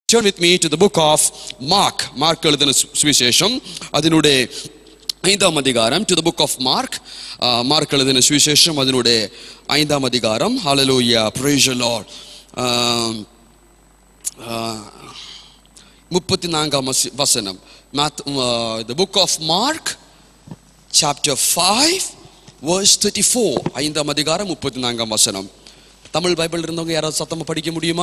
Turn with me to the book of Mark. Mark எழுதின சு- சுவிசேஷம் அதனுடைய ஐந்தாம் அதிகாரம் to the book of Mark. Uh, Mark எழுதின சுவிசேஷம் அதனுடைய ஐந்தாம் அதிகாரம் hallelujah praise the Lord. Um, uh, முப்பத்தி நான்காம் வச- வசனம் Math- uh, the book of Mark chapter 5 verse 34 ஐந்தாம் அதிகாரம் முப்பத்தி நான்காம் வசனம் தமிழ் பைபிள் இருந்தவங்க யாராவது சத்தமா படிக்க முடியுமா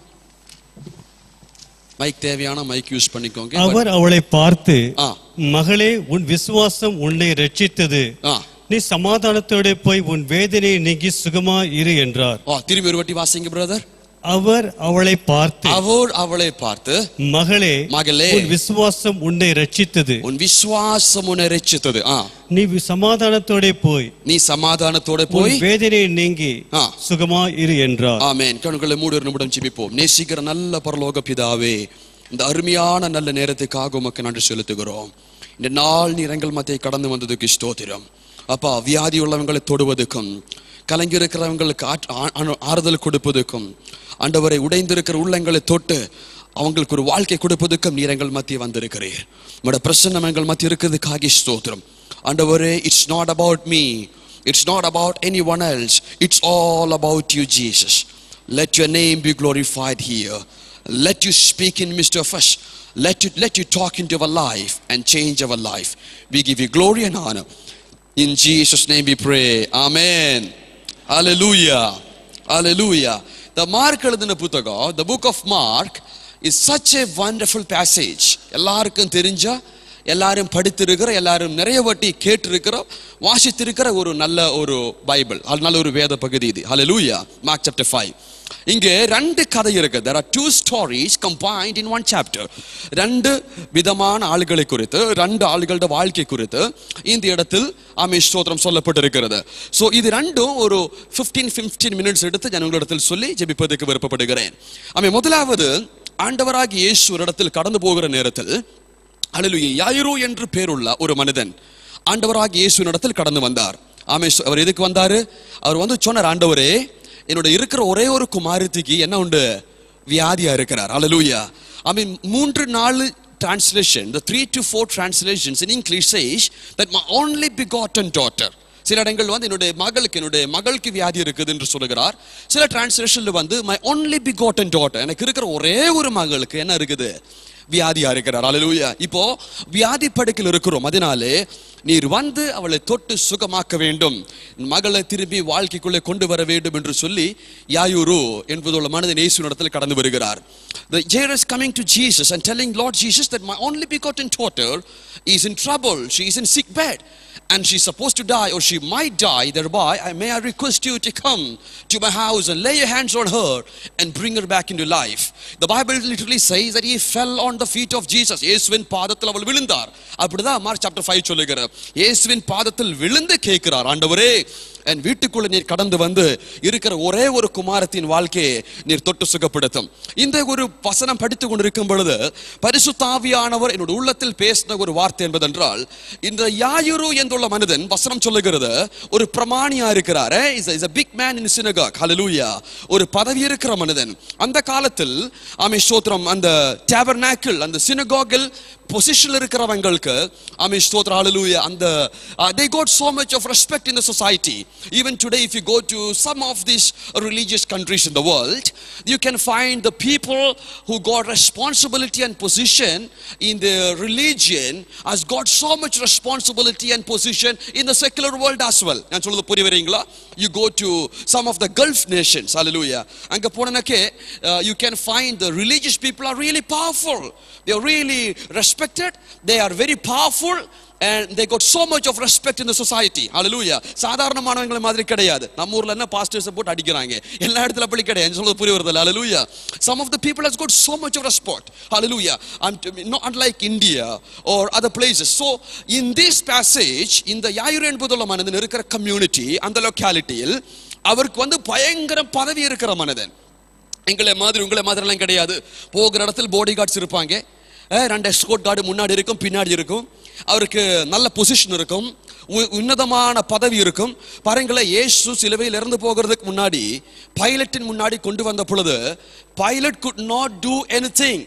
மைக் தேவையான மைக் யூஸ் பண்ணிக்கோங்க அவர் அவளை பார்த்து ஆ. மகளே உன் விசுவாசம் உன்னை ரட்சித்தது ஆ நீ சமாதானத்தோட போய் உன் வேதனையை நீங்கி சுகமா இரு என்றார் ஆ திரும்பி ஒரு வாட்டி வாசிங்க பிரதர் அவர் அவளை பார்த்து அவர் அவளை பார்த்து மகளே மகளே உன் விசுவாசம் உன்னை ரட்சித்தது உன் விசுவாசம் உன்னை ரட்சித்தது ஆ நீ வி- சமாதானத்தோட போய் நீ சமாதானத்தோட உன் போய் வேதனையை நீங்கி ஆ. சுகமா இரு என்றார் ஆமென் கண்களை மூடு ஒரு நிமிடம் ஜெபிப்போம் நேசிக்கிற நல்ல பரலோக பிதாவே இந்த அருமையான நல்ல நேரத்துக்காக உமக்கு நன்றி செலுத்துகிறோம் இந்த நாள் நீர் எங்கள் மத்தியை கடந்து வந்ததுக்கு ஸ்தோத்திரம் அப்பா வியாதி உள்ளவங்களை தொடுவதற்கும் கலங்கி இருக்கிறவங்களுக்கு ஆற்று- ஆ- ஆ- ஆறுதல் கொடுப்பதற்கும் ஆண்டவரை உடைந்திருக்கிற உள்ளங்களை தொட்டு அவங்களுக்கு ஒரு வாழ்க்கை கொடுப்பதற்கும் நீர் எங்கள் மத்திய வந்திருக்கிறீர் உங்களோட பிரசன்னம் எங்கள் மத்திய இருக்கிறதுக்காக ஸ்தோத்திரம் ஆண்டவரே it's not about me it's not about any one else it's all about you Jesus let your name be glorified here. Let you speak in midst of us. Let you, let you talk into our life and change our life. We give you glory and honor. In Jesus' name we pray. Amen. Hallelujah. Hallelujah. The Mark எழுதின புத்தகம் the book of Mark is such a wonderful passage. எல்லாருக்கும் தெரிஞ்ச எல்லாரும் படித்திருக்கிற எல்லாரும் நிறைய வாட்டி கேட்டிருக்கிற வாசித்திருக்கிற ஒரு நல்ல ஒரு பைபிள் அது நல்ல ஒரு வேத பகுதி இது ஹalleluya மார்க் சாப்டர் 5 இங்கே ரெண்டு கதை இருக்கு there are two stories combined in one chapter ரெண்டு விதமான ஆளுகளை குறித்து ரெண்டு ஆளுகளோட வாழ்க்கை குறித்து இந்த இடத்தில் ஆமே ஸ்தோத்திரம் சொல்லப்பட்டிருக்கிறது ஸோ இது ரெண்டும் ஒரு 15 15 மினிட்ஸ் எடுத்து நான் உங்களிடத்தில் சொல்லி ஜெபிப்பதற்கு விருப்பப்படுகிறேன் ஆமே முதலாவது ஆண்டவராகிய இயேசு ஒரு இடத்தில் கடந்து போகிற நேரத்தில் அல்லேலூயா யாயிரோ என்று பேருள்ள ஒரு மனிதன் ஆண்டவராகிய இயேசுவின் இடத்தில் கடந்து வந்தார் ஆமே அவர் எதுக்கு வந்தாரு அவர் வந்து சொன்னார் ஆண்டவரே என்னோட இருக்கிற ஒரே ஒரு குமாரத்திக்கு என்ன உண்டு வியாதியா இருக்கிறார் அல்லேலூயா ஐ மீன் மூன்று நாலு translation the three to four translations in english says that my only begotten daughter சில இடங்கள் வந்து என்னுடைய மகளுக்கு என்னுடைய மகளுக்கு வியாதி இருக்குது என்று சொல்லுகிறார் சில டிரான்ஸ்லேஷன்ல வந்து மை ஒன்லி பிகாட்டன் டாட்டர் எனக்கு இருக்கிற ஒரே ஒரு மகளுக்கு என்ன இருக்குது வியாதியா இருக்கிறார் அல்லேலூயா இப்போ வியாதி படுக்கையில் இருக்கிறோம் அதனாலே நீர் வந்து அவளை தொட்டு சுகமாக்க வேண்டும் மகளை திரும்பி வாழ்க்கைக்குள்ளே கொண்டு வர வேண்டும் என்று சொல்லி யாயூரு என்பதுள்ள மனிதன் இயேசு இடத்தில் கடந்து வருகிறார் The jailer is coming to Jesus and telling Lord Jesus that my only begotten daughter is in trouble. She is in sick bed and she's supposed to die or she might die thereby I may I request you to come to my house and lay your hands on her and bring her back into life the bible literally says that he fell on the feet of jesus இயேசுவின் பாதத்தில் அவள் விழுந்தார் அப்படிதான் mark chapter 5 சொல்லுகிறார் இயேசுவின் பாதத்தில் விழுந்து கேட்கிறார் ஆண்டவரே என் வீட்டுக்குள்ள நீர் கடந்து வந்து இருக்கிற ஒரே ஒரு குமாரத்தின் வாழ்க்கையை நீர் தொட்டு சுகப்படுத்தும் இந்த ஒரு வசனம் படித்துக் கொண்டிருக்கும் பொழுது பரிசுத்தாவியானவர் என்னோட உள்ளத்தில் பேசின ஒரு வார்த்தை என்பதென்றால் இந்த யாயுரு என்றுள்ள மனிதன் வசனம் சொல்லுகிறது ஒரு பிரமாணியா இருக்கிறாரு is is a big man in synagogue hallelujah ஒரு பதவி இருக்கிற மனிதன் அந்த காலத்தில் ஆமே ஸ்தோத்திரம் அந்த டேபர்நாக்கிள் அந்த சினகாகில் பொசிஷன்ல இருக்கிறவங்களுக்கு ஆமே ஸ்தோத்திரம் hallelujah அந்த uh, they got so much of respect in the society even today if you go to some of these religious countries in the world you can find the people who got responsibility and position in the religion has got so much responsibility and position in the secular world as well நான் சொல்றது புரிய வரீங்களா you go to some of the gulf nations hallelujah அங்க போனனக்கே uh, you can find the religious people are really powerful they are really respected they are very powerful and they got so much of respect in the society hallelujah சாதாரணமானவங்கள மாதிரி கிடையாது நம்ம ஊர்ல என்ன pastors போட்டு அடிக்கிறாங்க எல்லா இடத்துல அப்படி கிடையாது சொல்றது புரிய வருது hallelujah some of the people has got so much of respect hallelujah and not unlike india or other places so in this passage இந்த யாயுரு என்பதுள்ள மனிதன் இருக்கிற கம்யூனிட்டி அந்த லொக்காலிட்டியில் அவருக்கு வந்து பயங்கர பதவி இருக்கிற மனிதன் எங்களை மாதிரி உங்களை மாதிரி எல்லாம் கிடையாது போகிற இடத்துல பாடி கார்ட்ஸ் இருப்பாங்க அஹ் ரெண்டு எஸ்கோட் கார்டு முன்னாடி இருக்கும் பின்னாடி இருக்கும் அவருக்கு நல்ல பொசிஷன் இருக்கும் உ- உன்னதமான பதவி இருக்கும் பாருங்களேன் இயேசு சிலுவையில் இறந்து போகிறதுக்கு முன்னாடி பைலட்டின் முன்னாடி கொண்டு வந்த பொழுது pilot could not do any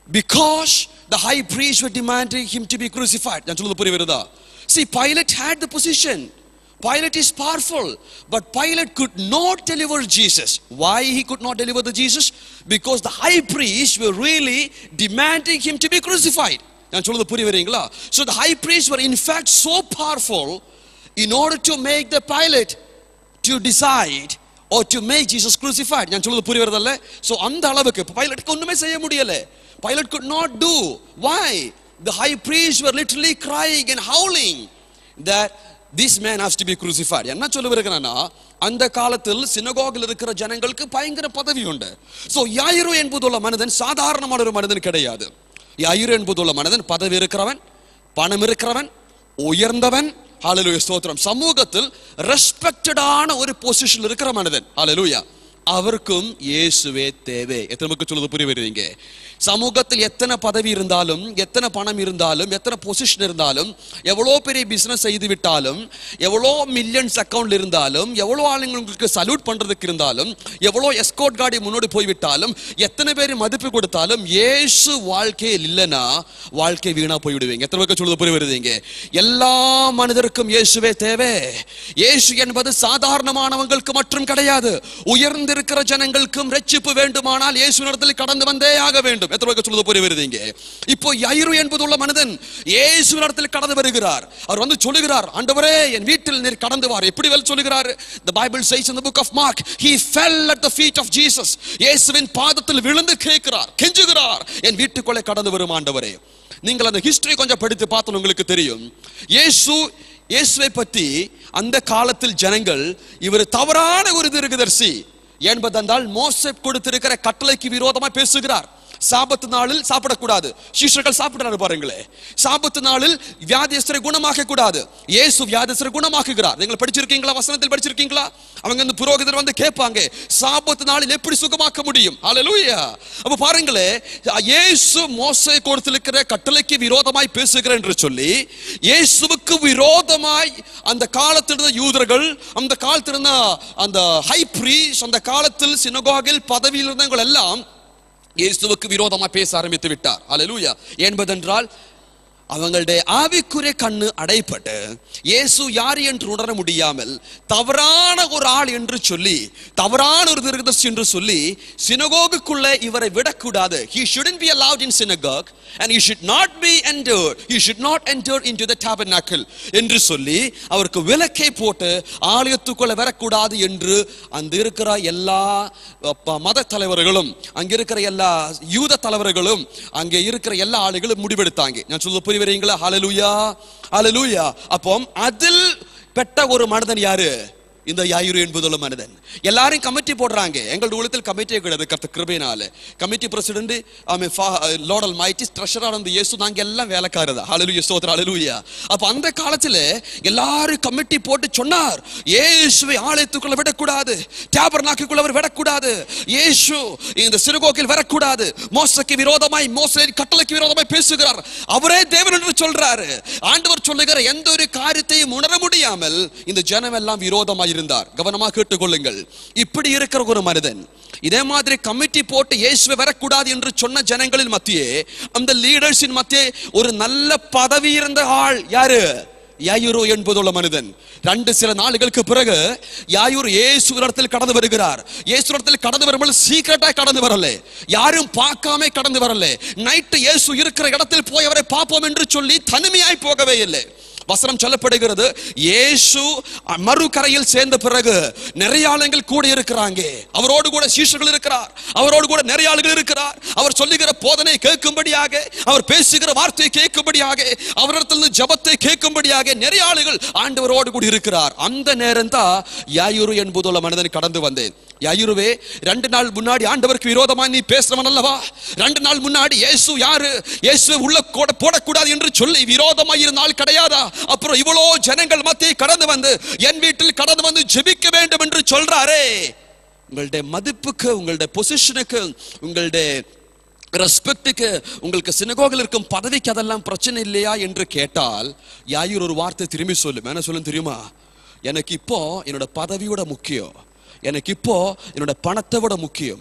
because the high priest were demanding him to be crucified ഞാൻ ചൊല്ലുന്നത് Puri വരുതാ see pilate had the position pilate is powerful but pilate could not deliver jesus why he could not deliver the jesus because the high priests were really demanding him to be crucified ഞാൻ ചൊല്ലുന്നത് Puri വരീங்களா so the high priests were in fact so powerful in order to make the pilate to decide or to make Jesus crucified ഞാൻ சொல்லுது புரிய வருதல்ல so அந்த அளவுக்கு பைலட்டுக்கு ஒண்ணுமே செய்ய முடியல pilate could not do why the high priests were literally crying and howling that this man has to be crucified என்ன சொல்ல வருகிறேன்னா அந்த காலத்தில் சினகோகில் இருக்கிற ஜனங்களுக்கு பயங்கர பதவி உண்டு so யாயிரோ என்பதுள்ள மனிதன் சாதாரணமான ஒரு மனிதன் கிடையாது யாயிரோ என்பதுள்ள மனிதன் பதவி இருக்கிறவன் பணம் இருக்கிறவன் உயர்ந்தவன் ஹalleluya ஸ்தோத்திரம் சமூகத்தில் ரெஸ்பெக்டடான ஒரு பொசிஷன் இருக்கிற மனிதன் ஹalleluya அவருக்கும் இயேசுவே தேவை எத்தனை மக்கள் சொல்லுது புரிய வருவீங்க சமூகத்தில் எத்தனை பதவி இருந்தாலும் எத்தனை பணம் இருந்தாலும் எத்தனை பொசிஷன் இருந்தாலும் எவ்வளோ பெரிய பிசினஸ் செய்து விட்டாலும் எவ்வளோ மில்லியன்ஸ் அக்கவுண்ட்ல இருந்தாலும் எவ்வளோ ஆளுங்க உங்களுக்கு சல்யூட் பண்றதுக்கு இருந்தாலும் எவ்வளோ எஸ்கோட் காடி முன்னோடி போய்விட்டாலும் எத்தனை பேர் மதிப்பு கொடுத்தாலும் இயேசு வாழ்க்கையில் இல்லைன்னா வாழ்க்கை வீணா போய்விடுவீங்க எத்தனை பேருக்கு சொல்லுது புரிய வருதுங்க எல்லா மனிதருக்கும் இயேசுவே தேவை இயேசு என்பது சாதாரணமானவங்களுக்கு மட்டும் கிடையாது உயர்ந்திருக்கிற ஜனங்களுக்கும் ரட்சிப்பு வேண்டுமானால் இயேசு இடத்தில் கடந்து வந்தே ஆக வேண்டும் எத்தனை பேருக்கு சொல்லுது புரிய வருதுங்க இப்போ யயிரு என்பதுள்ள மனிதன் இயேசு இடத்தில் கடந்து வருகிறார் அவர் வந்து சொல்லுகிறார் ஆண்டவரே என் வீட்டில் நீர் கடந்து வார் எப்படி வெல் சொல்லுகிறார் the bible says in the book of mark he fell at the feet of jesus இயேசுவின் பாதத்தில் விழுந்து கேட்கிறார் கெஞ்சுகிறார் என் வீட்டுக்குள்ளே கடந்து வரும் ஆண்டவரே நீங்கள் அந்த ஹிஸ்டரி கொஞ்சம் படித்து பார்த்தா உங்களுக்கு தெரியும் இயேசு இயேசுவை பற்றி அந்த காலத்தில் ஜனங்கள் இவர் தவறான ஒரு தீர்க்கதரிசி என்பதென்றால் மோசப் கொடுத்திருக்கிற கட்டளைக்கு விரோதமா பேசுகிறார் சாபத்து நாளில் சாப்பிடக்கூடாது சீஷர்கள் சாப்பிடுறாரு பாருங்களே சாபத்து நாளில் வியாதியஸ்தரை குணமாக்க கூடாது இயேசு வியாதியஸ்தரை குணமாக்குகிறார் நீங்கள் படிச்சிருக்கீங்களா வசனத்தில் படிச்சிருக்கீங்களா அவங்க அந்த புரோகிதர் வந்து கேட்பாங்க சாபத்து நாளில் எப்படி சுகமாக்க முடியும் ஹalleluya அப்ப பாருங்களே இயேசு மோசே கொடுத்திருக்கிற கட்டளைக்கு விரோதமாய் பேசுகிறேன் என்று சொல்லி இயேசுவுக்கு விரோதமாய் அந்த காலத்தில் இருந்த யூதர்கள் அந்த காலத்தில் இருந்த அந்த ஹை பிரீஸ் அந்த காலத்தில் சினகோகில் பதவியில் இருந்தவங்க எல்லாம் இயேசுவுக்கு விரோதமா பேச ஆரம்பித்து விட்டார் அல்லேலூயா என்பதென்றால் அவங்களுடைய ஆவிக்குரிய கண்ணு அடைப்பட்டு இயேசு யார் என்று உணர முடியாமல் தவறான ஒரு ஆள் என்று சொல்லி தவறான ஒரு தீர்க்கதரிசி என்று சொல்லி சினகோகுக்குள்ளே இவரை விடக்கூடாது he shouldn't be allowed in synagogue and he should not be entered he should not enter into the tabernacle என்று சொல்லி அவருக்கு விலக்கை போட்டு ஆலயத்துக்குள்ள வரக்கூடாது என்று அந்த இருக்கிற எல்லா அப்ப, மத தலைவர்களும் அங்க இருக்கிற எல்லா யூத தலைவர்களும் அங்கே இருக்கிற எல்லா ஆளுகளும் முடிவெடுத்தாங்க நான் சொல்ல புரிவீங்களா ஹalleluya ஹalleluya அப்போ அதில் பெட்ட ஒரு மனிதன் யாரு இந்த யாயிரு என்பதுள்ள மனிதன் எல்லாரும் கமிட்டி போடுறாங்க எங்களுடைய உள்ளத்தில் கமிட்டியே கிடையாது கர்த்த கிருபையினால கமிட்டி பிரசிடென்ட் ஆமே லார்ட் ஆல் மைட்டி ட்ரெஷரர் அந்த இயேசு நாங்க எல்லாம் வேலைக்காரதா ஹalleluya ஸ்தோத்திரம் ஹalleluya அப்ப அந்த காலத்துல எல்லாரும் கமிட்டி போட்டு சொன்னார் இயேசுவை ஆலயத்துக்குள்ள விடக்கூடாது டேபர்நாக்குள்ள அவர் விடக்கூடாது இயேசு இந்த சிறுகோக்கில் வரக்கூடாது மோசக்கு விரோதமாய் மோசலின் கட்டளைக்கு விரோதமாய் பேசுகிறார் அவரே தேவன் என்று சொல்றாரு ஆண்டவர் சொல்லுகிற எந்த ஒரு காரியத்தையும் உணர முடியாமல் இந்த ஜனம் எல்லாம் விரோதமாய் இருந்தார் கவனமாக கேட்டுக்கொள்ளுங்கள் இப்படி இருக்கிற ஒரு மனிதன் இதே மாதிரி கமிட்டி போட்டு இயேசுவை வரக்கூடாது என்று சொன்ன ஜனங்களின் மத்தியே அந்த லீடர்ஸின் மத்தியே ஒரு நல்ல பதவி இருந்த ஆள் யாரு யாயூரு என்பதுள்ள மனிதன் ரெண்டு சில நாளுகளுக்கு பிறகு யாயூர் இயேசு இடத்தில் கடந்து வருகிறார் இயேசு இடத்தில் கடந்து வரும்போது சீக்கிரட்டா கடந்து வரல யாரும் பார்க்காம கடந்து வரல நைட்டு இயேசு இருக்கிற இடத்தில் போய் அவரை பார்ப்போம் என்று சொல்லி தனிமையாய் போகவே இல்லை வசனம் சொல்லப்படுகிறது இயேசு மறுகரையில் சேர்ந்த பிறகு நிறைய ஆளுங்கள் கூட இருக்கிறாங்க அவரோடு கூட சீஷர்கள் இருக்கிறார் அவரோடு கூட நிறைய ஆளுகள் இருக்கிறார் அவர் சொல்லுகிற போதனை கேட்கும்படியாக அவர் பேசுகிற வார்த்தையை கேட்கும்படியாக அவரிடத்திலிருந்து ஜபத்தை கேட்கும்படியாக நிறைய ஆளுகள் ஆண்டவரோடு கூட இருக்கிறார் அந்த நேரம் தான் யாயூரு என்பதுள்ள மனிதன் கடந்து வந்தேன் யாயுருவே ரெண்டு நாள் முன்னாடி ஆண்டவருக்கு விரோதமா நீ பேசுறவன் அல்லவா ரெண்டு நாள் முன்னாடி இயேசு யாரு இயேசு உள்ள கூட போடக்கூடாது என்று சொல்லி விரோதமா இருந்தால் கிடையாதா அப்புறம் இவ்வளோ ஜனங்கள் மத்தியை கடந்து வந்து என் வீட்டில் கடந்து வந்து ஜெபிக்க வேண்டும் என்று சொல்றாரே உங்களுடைய மதிப்புக்கு உங்களுடைய பொசிஷனுக்கு உங்களுடைய ரெஸ்பெக்டுக்கு உங்களுக்கு சினகோகில் இருக்கும் பதவிக்கு அதெல்லாம் பிரச்சனை இல்லையா என்று கேட்டால் யாயூர் ஒரு வார்த்தை திரும்பி சொல்லும் என்ன சொல்லும் தெரியுமா எனக்கு இப்போ என்னோட பதவியோட முக்கியம் எனக்கு இப்போ என்னோட பணத்தை விட முக்கியம்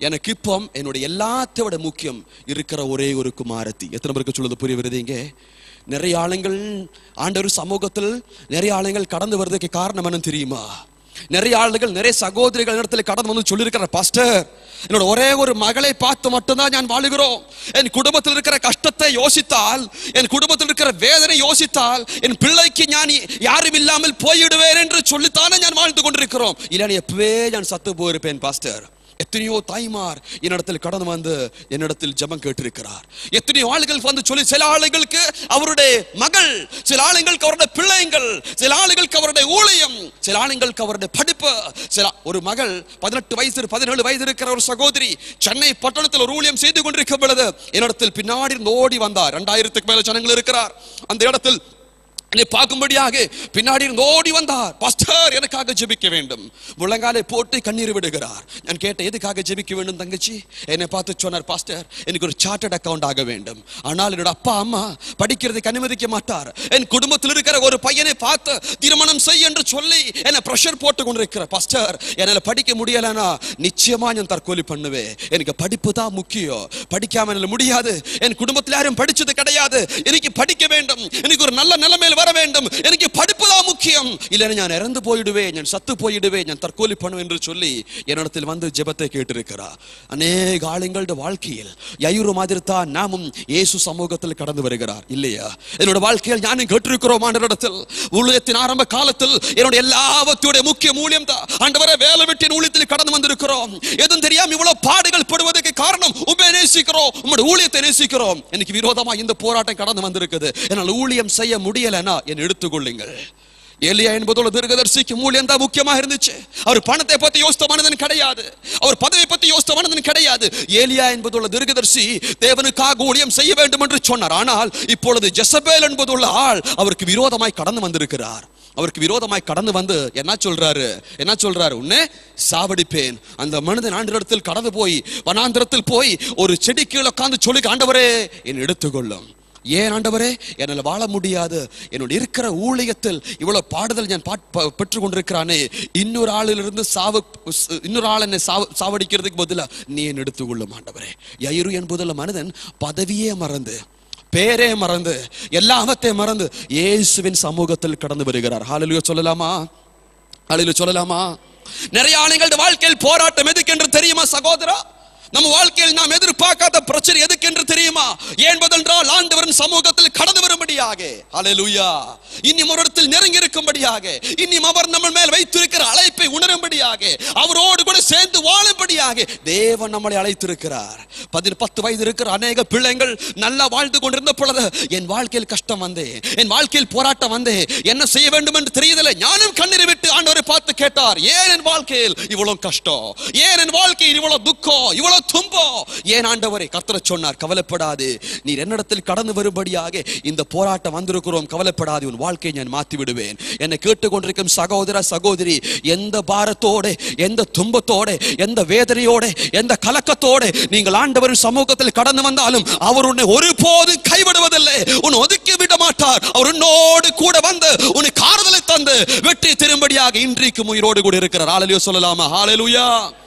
எனக்கு இப்போ என்னுடைய எல்லாத்தை விட முக்கியம் இருக்கிற ஒரே ஒரு குமாரத்தி எத்தனை பேருக்கு சொல்லுது புரிய வருதுங்க நிறைய ஆளுங்கள் ஆண்டவர் சமூகத்தில் நிறைய ஆளுங்கள் கடந்து வர்றதுக்கு காரணம் என்னன்னு தெரியுமா நிறைய ஆளுகள் நிறைய சகோதரிகள் இடத்துல கடந்து வந்து சொல்லியிருக்கிற பாஸ்டர் என்னோட ஒரே ஒரு மகளை பார்த்து மட்டும்தான் நான் வாழுகிறோம் என் குடும்பத்தில் இருக்கிற கஷ்டத்தை யோசித்தால் என் குடும்பத்தில் இருக்கிற வேதனை யோசித்தால் என் பிள்ளைக்கு ஞானி யாரும் இல்லாமல் போயிடுவேன் என்று சொல்லித்தானே நான் வாழ்ந்து கொண்டிருக்கிறோம் இல்லைன்னு எப்பவே நான் சத்து போயிருப்பேன் பாஸ்டர் எத்தனையோ தாய்மார் என்னிடத்தில் கடந்து வந்து என்னிடத்தில் ஜெபம் கேட்டிருக்கிறார் எத்தனையோ ஆளுகள் வந்து சொல்லி சில ஆளுகளுக்கு அவருடைய மகள் சில ஆளுங்களுக்கு அவருடைய பிள்ளைங்கள் சில ஆளுகளுக்கு அவருடைய ஊழியம் சில ஆளுங்களுக்கு அவருடைய படிப்பு சில ஒரு மகள் பதினெட்டு வயசு பதினேழு வயது இருக்கிற ஒரு சகோதரி சென்னை பட்டணத்தில் ஒரு ஊழியம் செய்து கொண்டிருக்கும் பொழுது என்னிடத்தில் பின்னாடி இருந்து ஓடி வந்தார் ரெண்டாயிரத்துக்கு மேல ஜனங்கள் இருக்கிறார் அந்த இடத்தில் என்னை பார்க்கும்படியாக பின்னாடி இருந்து ஓடி வந்தார் பாஸ்டர் எனக்காக ஜெபிக்க வேண்டும் முழங்காலை போட்டு கண்ணீர் விடுகிறார் நான் கேட்டேன் எதுக்காக ஜெபிக்க வேண்டும் தங்கச்சி என்னை பார்த்து சொன்னார் பாஸ்டர் எனக்கு ஒரு சார்ட்டர்ட் அக்கவுண்ட் ஆக வேண்டும் ஆனால் என்னோட அப்பா அம்மா படிக்கிறதுக்கு அனுமதிக்க மாட்டார் என் குடும்பத்தில் இருக்கிற ஒரு பையனை பார்த்து திருமணம் செய் என்று சொல்லி என்னை ப்ரெஷர் போட்டு கொண்டிருக்கிற பாஸ்டர் என்னால படிக்க முடியலனா நிச்சயமா நான் தற்கொலை பண்ணுவேன் எனக்கு படிப்பு தான் முக்கியம் படிக்காம என்னால முடியாது என் குடும்பத்தில் யாரும் படிச்சது கிடையாது எனக்கு படிக்க வேண்டும் எனக்கு ஒரு நல்ல நிலைமையில் வர வேண்டும் எனக்கு படிப்பு தான் முக்கியம் இல்லைன்னா நான் இறந்து போயிடுவேன் நான் சத்து போயிடுவேன் நான் தற்கொலை பண்ணுவேன் என்று சொல்லி என்னிடத்தில் வந்து ஜெபத்தை கேட்டிருக்கிறார் அநேக ஆளுங்களுடைய வாழ்க்கையில் யயுரு மாதிரி தான் நாமும் இயேசு சமூகத்தில் கடந்து வருகிறார் இல்லையா என்னோட வாழ்க்கையில் ஞானம் கேட்டிருக்கிறோம் ஆண்டவரிடத்தில் ஊழியத்தின் ஆரம்ப காலத்தில் என்னோட எல்லாவத்துடைய முக்கிய மூலியம் தான் ஆண்டவரை வேலை விட்டின் ஊழியத்தில் கடந்து வந்திருக்கிறோம் எதுவும் தெரியாம இவ்வளவு பாடுகள் படுவதற்கு காரணம் உண்மை நேசிக்கிறோம் உங்களுடைய ஊழியத்தை நேசிக்கிறோம் எனக்கு விரோதமா இந்த போராட்டம் கடந்து வந்திருக்குது என்னால் ஊழியம் செய்ய முடியலைன்னா என் எடுத்துக்கொள்ளுங்கள் எலியா என்பதோட தீர்க்கதரிசிக்கு மூலியம் தான் முக்கியமா இருந்துச்சு அவர் பணத்தை பத்தி யோசித்த மனிதன் கிடையாது அவர் பதவியை பத்தி யோசித்த மனிதன் கிடையாது ஏலியா என்பதுள்ள தீர்க்கதரிசி தேவனுக்காக ஊழியம் செய்ய வேண்டும் என்று சொன்னார் ஆனால் இப்பொழுது ஜெசபேல் என்பதுள்ள ஆள் அவருக்கு விரோதமாய் கடந்து வந்திருக்கிறார் அவருக்கு விரோதமாய் கடந்து வந்து என்ன சொல்றாரு என்ன சொல்றாரு உன்னை சாவடிப்பேன் அந்த மனிதன் ஆண்டிடத்தில் கடந்து போய் வனாந்திரத்தில் போய் ஒரு செடி கீழே உட்கார்ந்து சொல்லி ஆண்டவரே என் எடுத்துக்கொள்ளும் ஏன் ஆண்டவரே என்னால் வாழ முடியாது என்னோட இருக்கிற ஊழியத்தில் இவ்வளவு பாடுதல் நான் பாட்- ப- பெற்றுக் கொண்டிருக்கிறானே இன்னொரு ஆளிலிருந்து சாவு ஸ்- இன்னொரு ஆள் என்னை சாவ சாவடிக்கிறதுக்கு பதிலா நீ என் எடுத்துக்கொள்ளும் ஆண்டவரே யயிரு என்பதுள்ள மனிதன் பதவியே மறந்து பேரே மறந்து எல்லாவற்றையும் மறந்து இயேசுவின் சமூகத்தில் கடந்து வருகிறார் ஹalleluya சொல்லலாமா ஹalleluya சொல்லலாமா நிறைய ஆளுங்களுடைய வாழ்க்கையில் போராட்டம் எதுக்கு என்று தெரியுமா சகோதரா நம்ம வாழ்க்கையில் நாம் எதிர்பார்க்காத பிரச்சனை எதுக்கு என்று தெரியுமா என்பதென்றால் ஆண்டவரின் சமூகத்தில் கடந்து வரும்படியாக ஹalleluya இன்னும் ஒரு இடத்தில் நெருங்கி இருக்கும்படியாக இன்னும் அவர் நம்ம மேல் வைத்திருக்கிற அழைப்பை உணரும்படியாக அவரோடு கூட சேர்ந்து வாழும்படியாக தேவன் நம்மளை அழைத்திருக்கிறார் பதின பத்து வயது இருக்கிற அநேக பிள்ளைகள் நல்லா வாழ்ந்து கொண்டிருந்த பொழுது என் வாழ்க்கையில் கஷ்டம் வந்தே என் வாழ்க்கையில் போராட்டம் வந்தே என்ன செய்ய வேண்டும் என்று தெரியதில்லை ஞானம் கண்ணீரை விட்டு ஆண்டவரை பார்த்து கேட்டார் ஏன் என் வாழ்க்கையில் இவ்வளவு கஷ்டம் ஏன் என் வாழ்க்கையில் இவ்வளவு துக்கம் இவ்வளவு துன்பம் ஏன் ஆண்டவரை கர்த்தரை சொன்னார் கவலைப்படாது நீர் என்னிடத்தில் கடந்து வரும்படியாக இந்த போராட்டம் வந்திருக்கிறோம் கவலைப்படாது உன் வாழ்க்கையை நான் மாற்றி விடுவேன் என்னை கேட்டுக்கொண்டிருக்கும் சகோதர சகோதரி எந்த பாரத்தோட எந்த துன்பத்தோட எந்த வேதனையோட எந்த கலக்கத்தோட நீங்கள் ஆண்டவரின் சமூகத்தில் கடந்து வந்தாலும் அவர் உன்னை ஒருபோதும் கைவிடுவதில்லை உன்னை ஒதுக்கி விட மாட்டார் அவர் உன்னோடு கூட வந்து உனக்கு ஆறுதலை தந்து வெற்றி திரும்படியாக இன்றைக்கும் உயிரோடு கூட இருக்கிறார் ஆளலியோ சொல்லலாமா ஹalleluya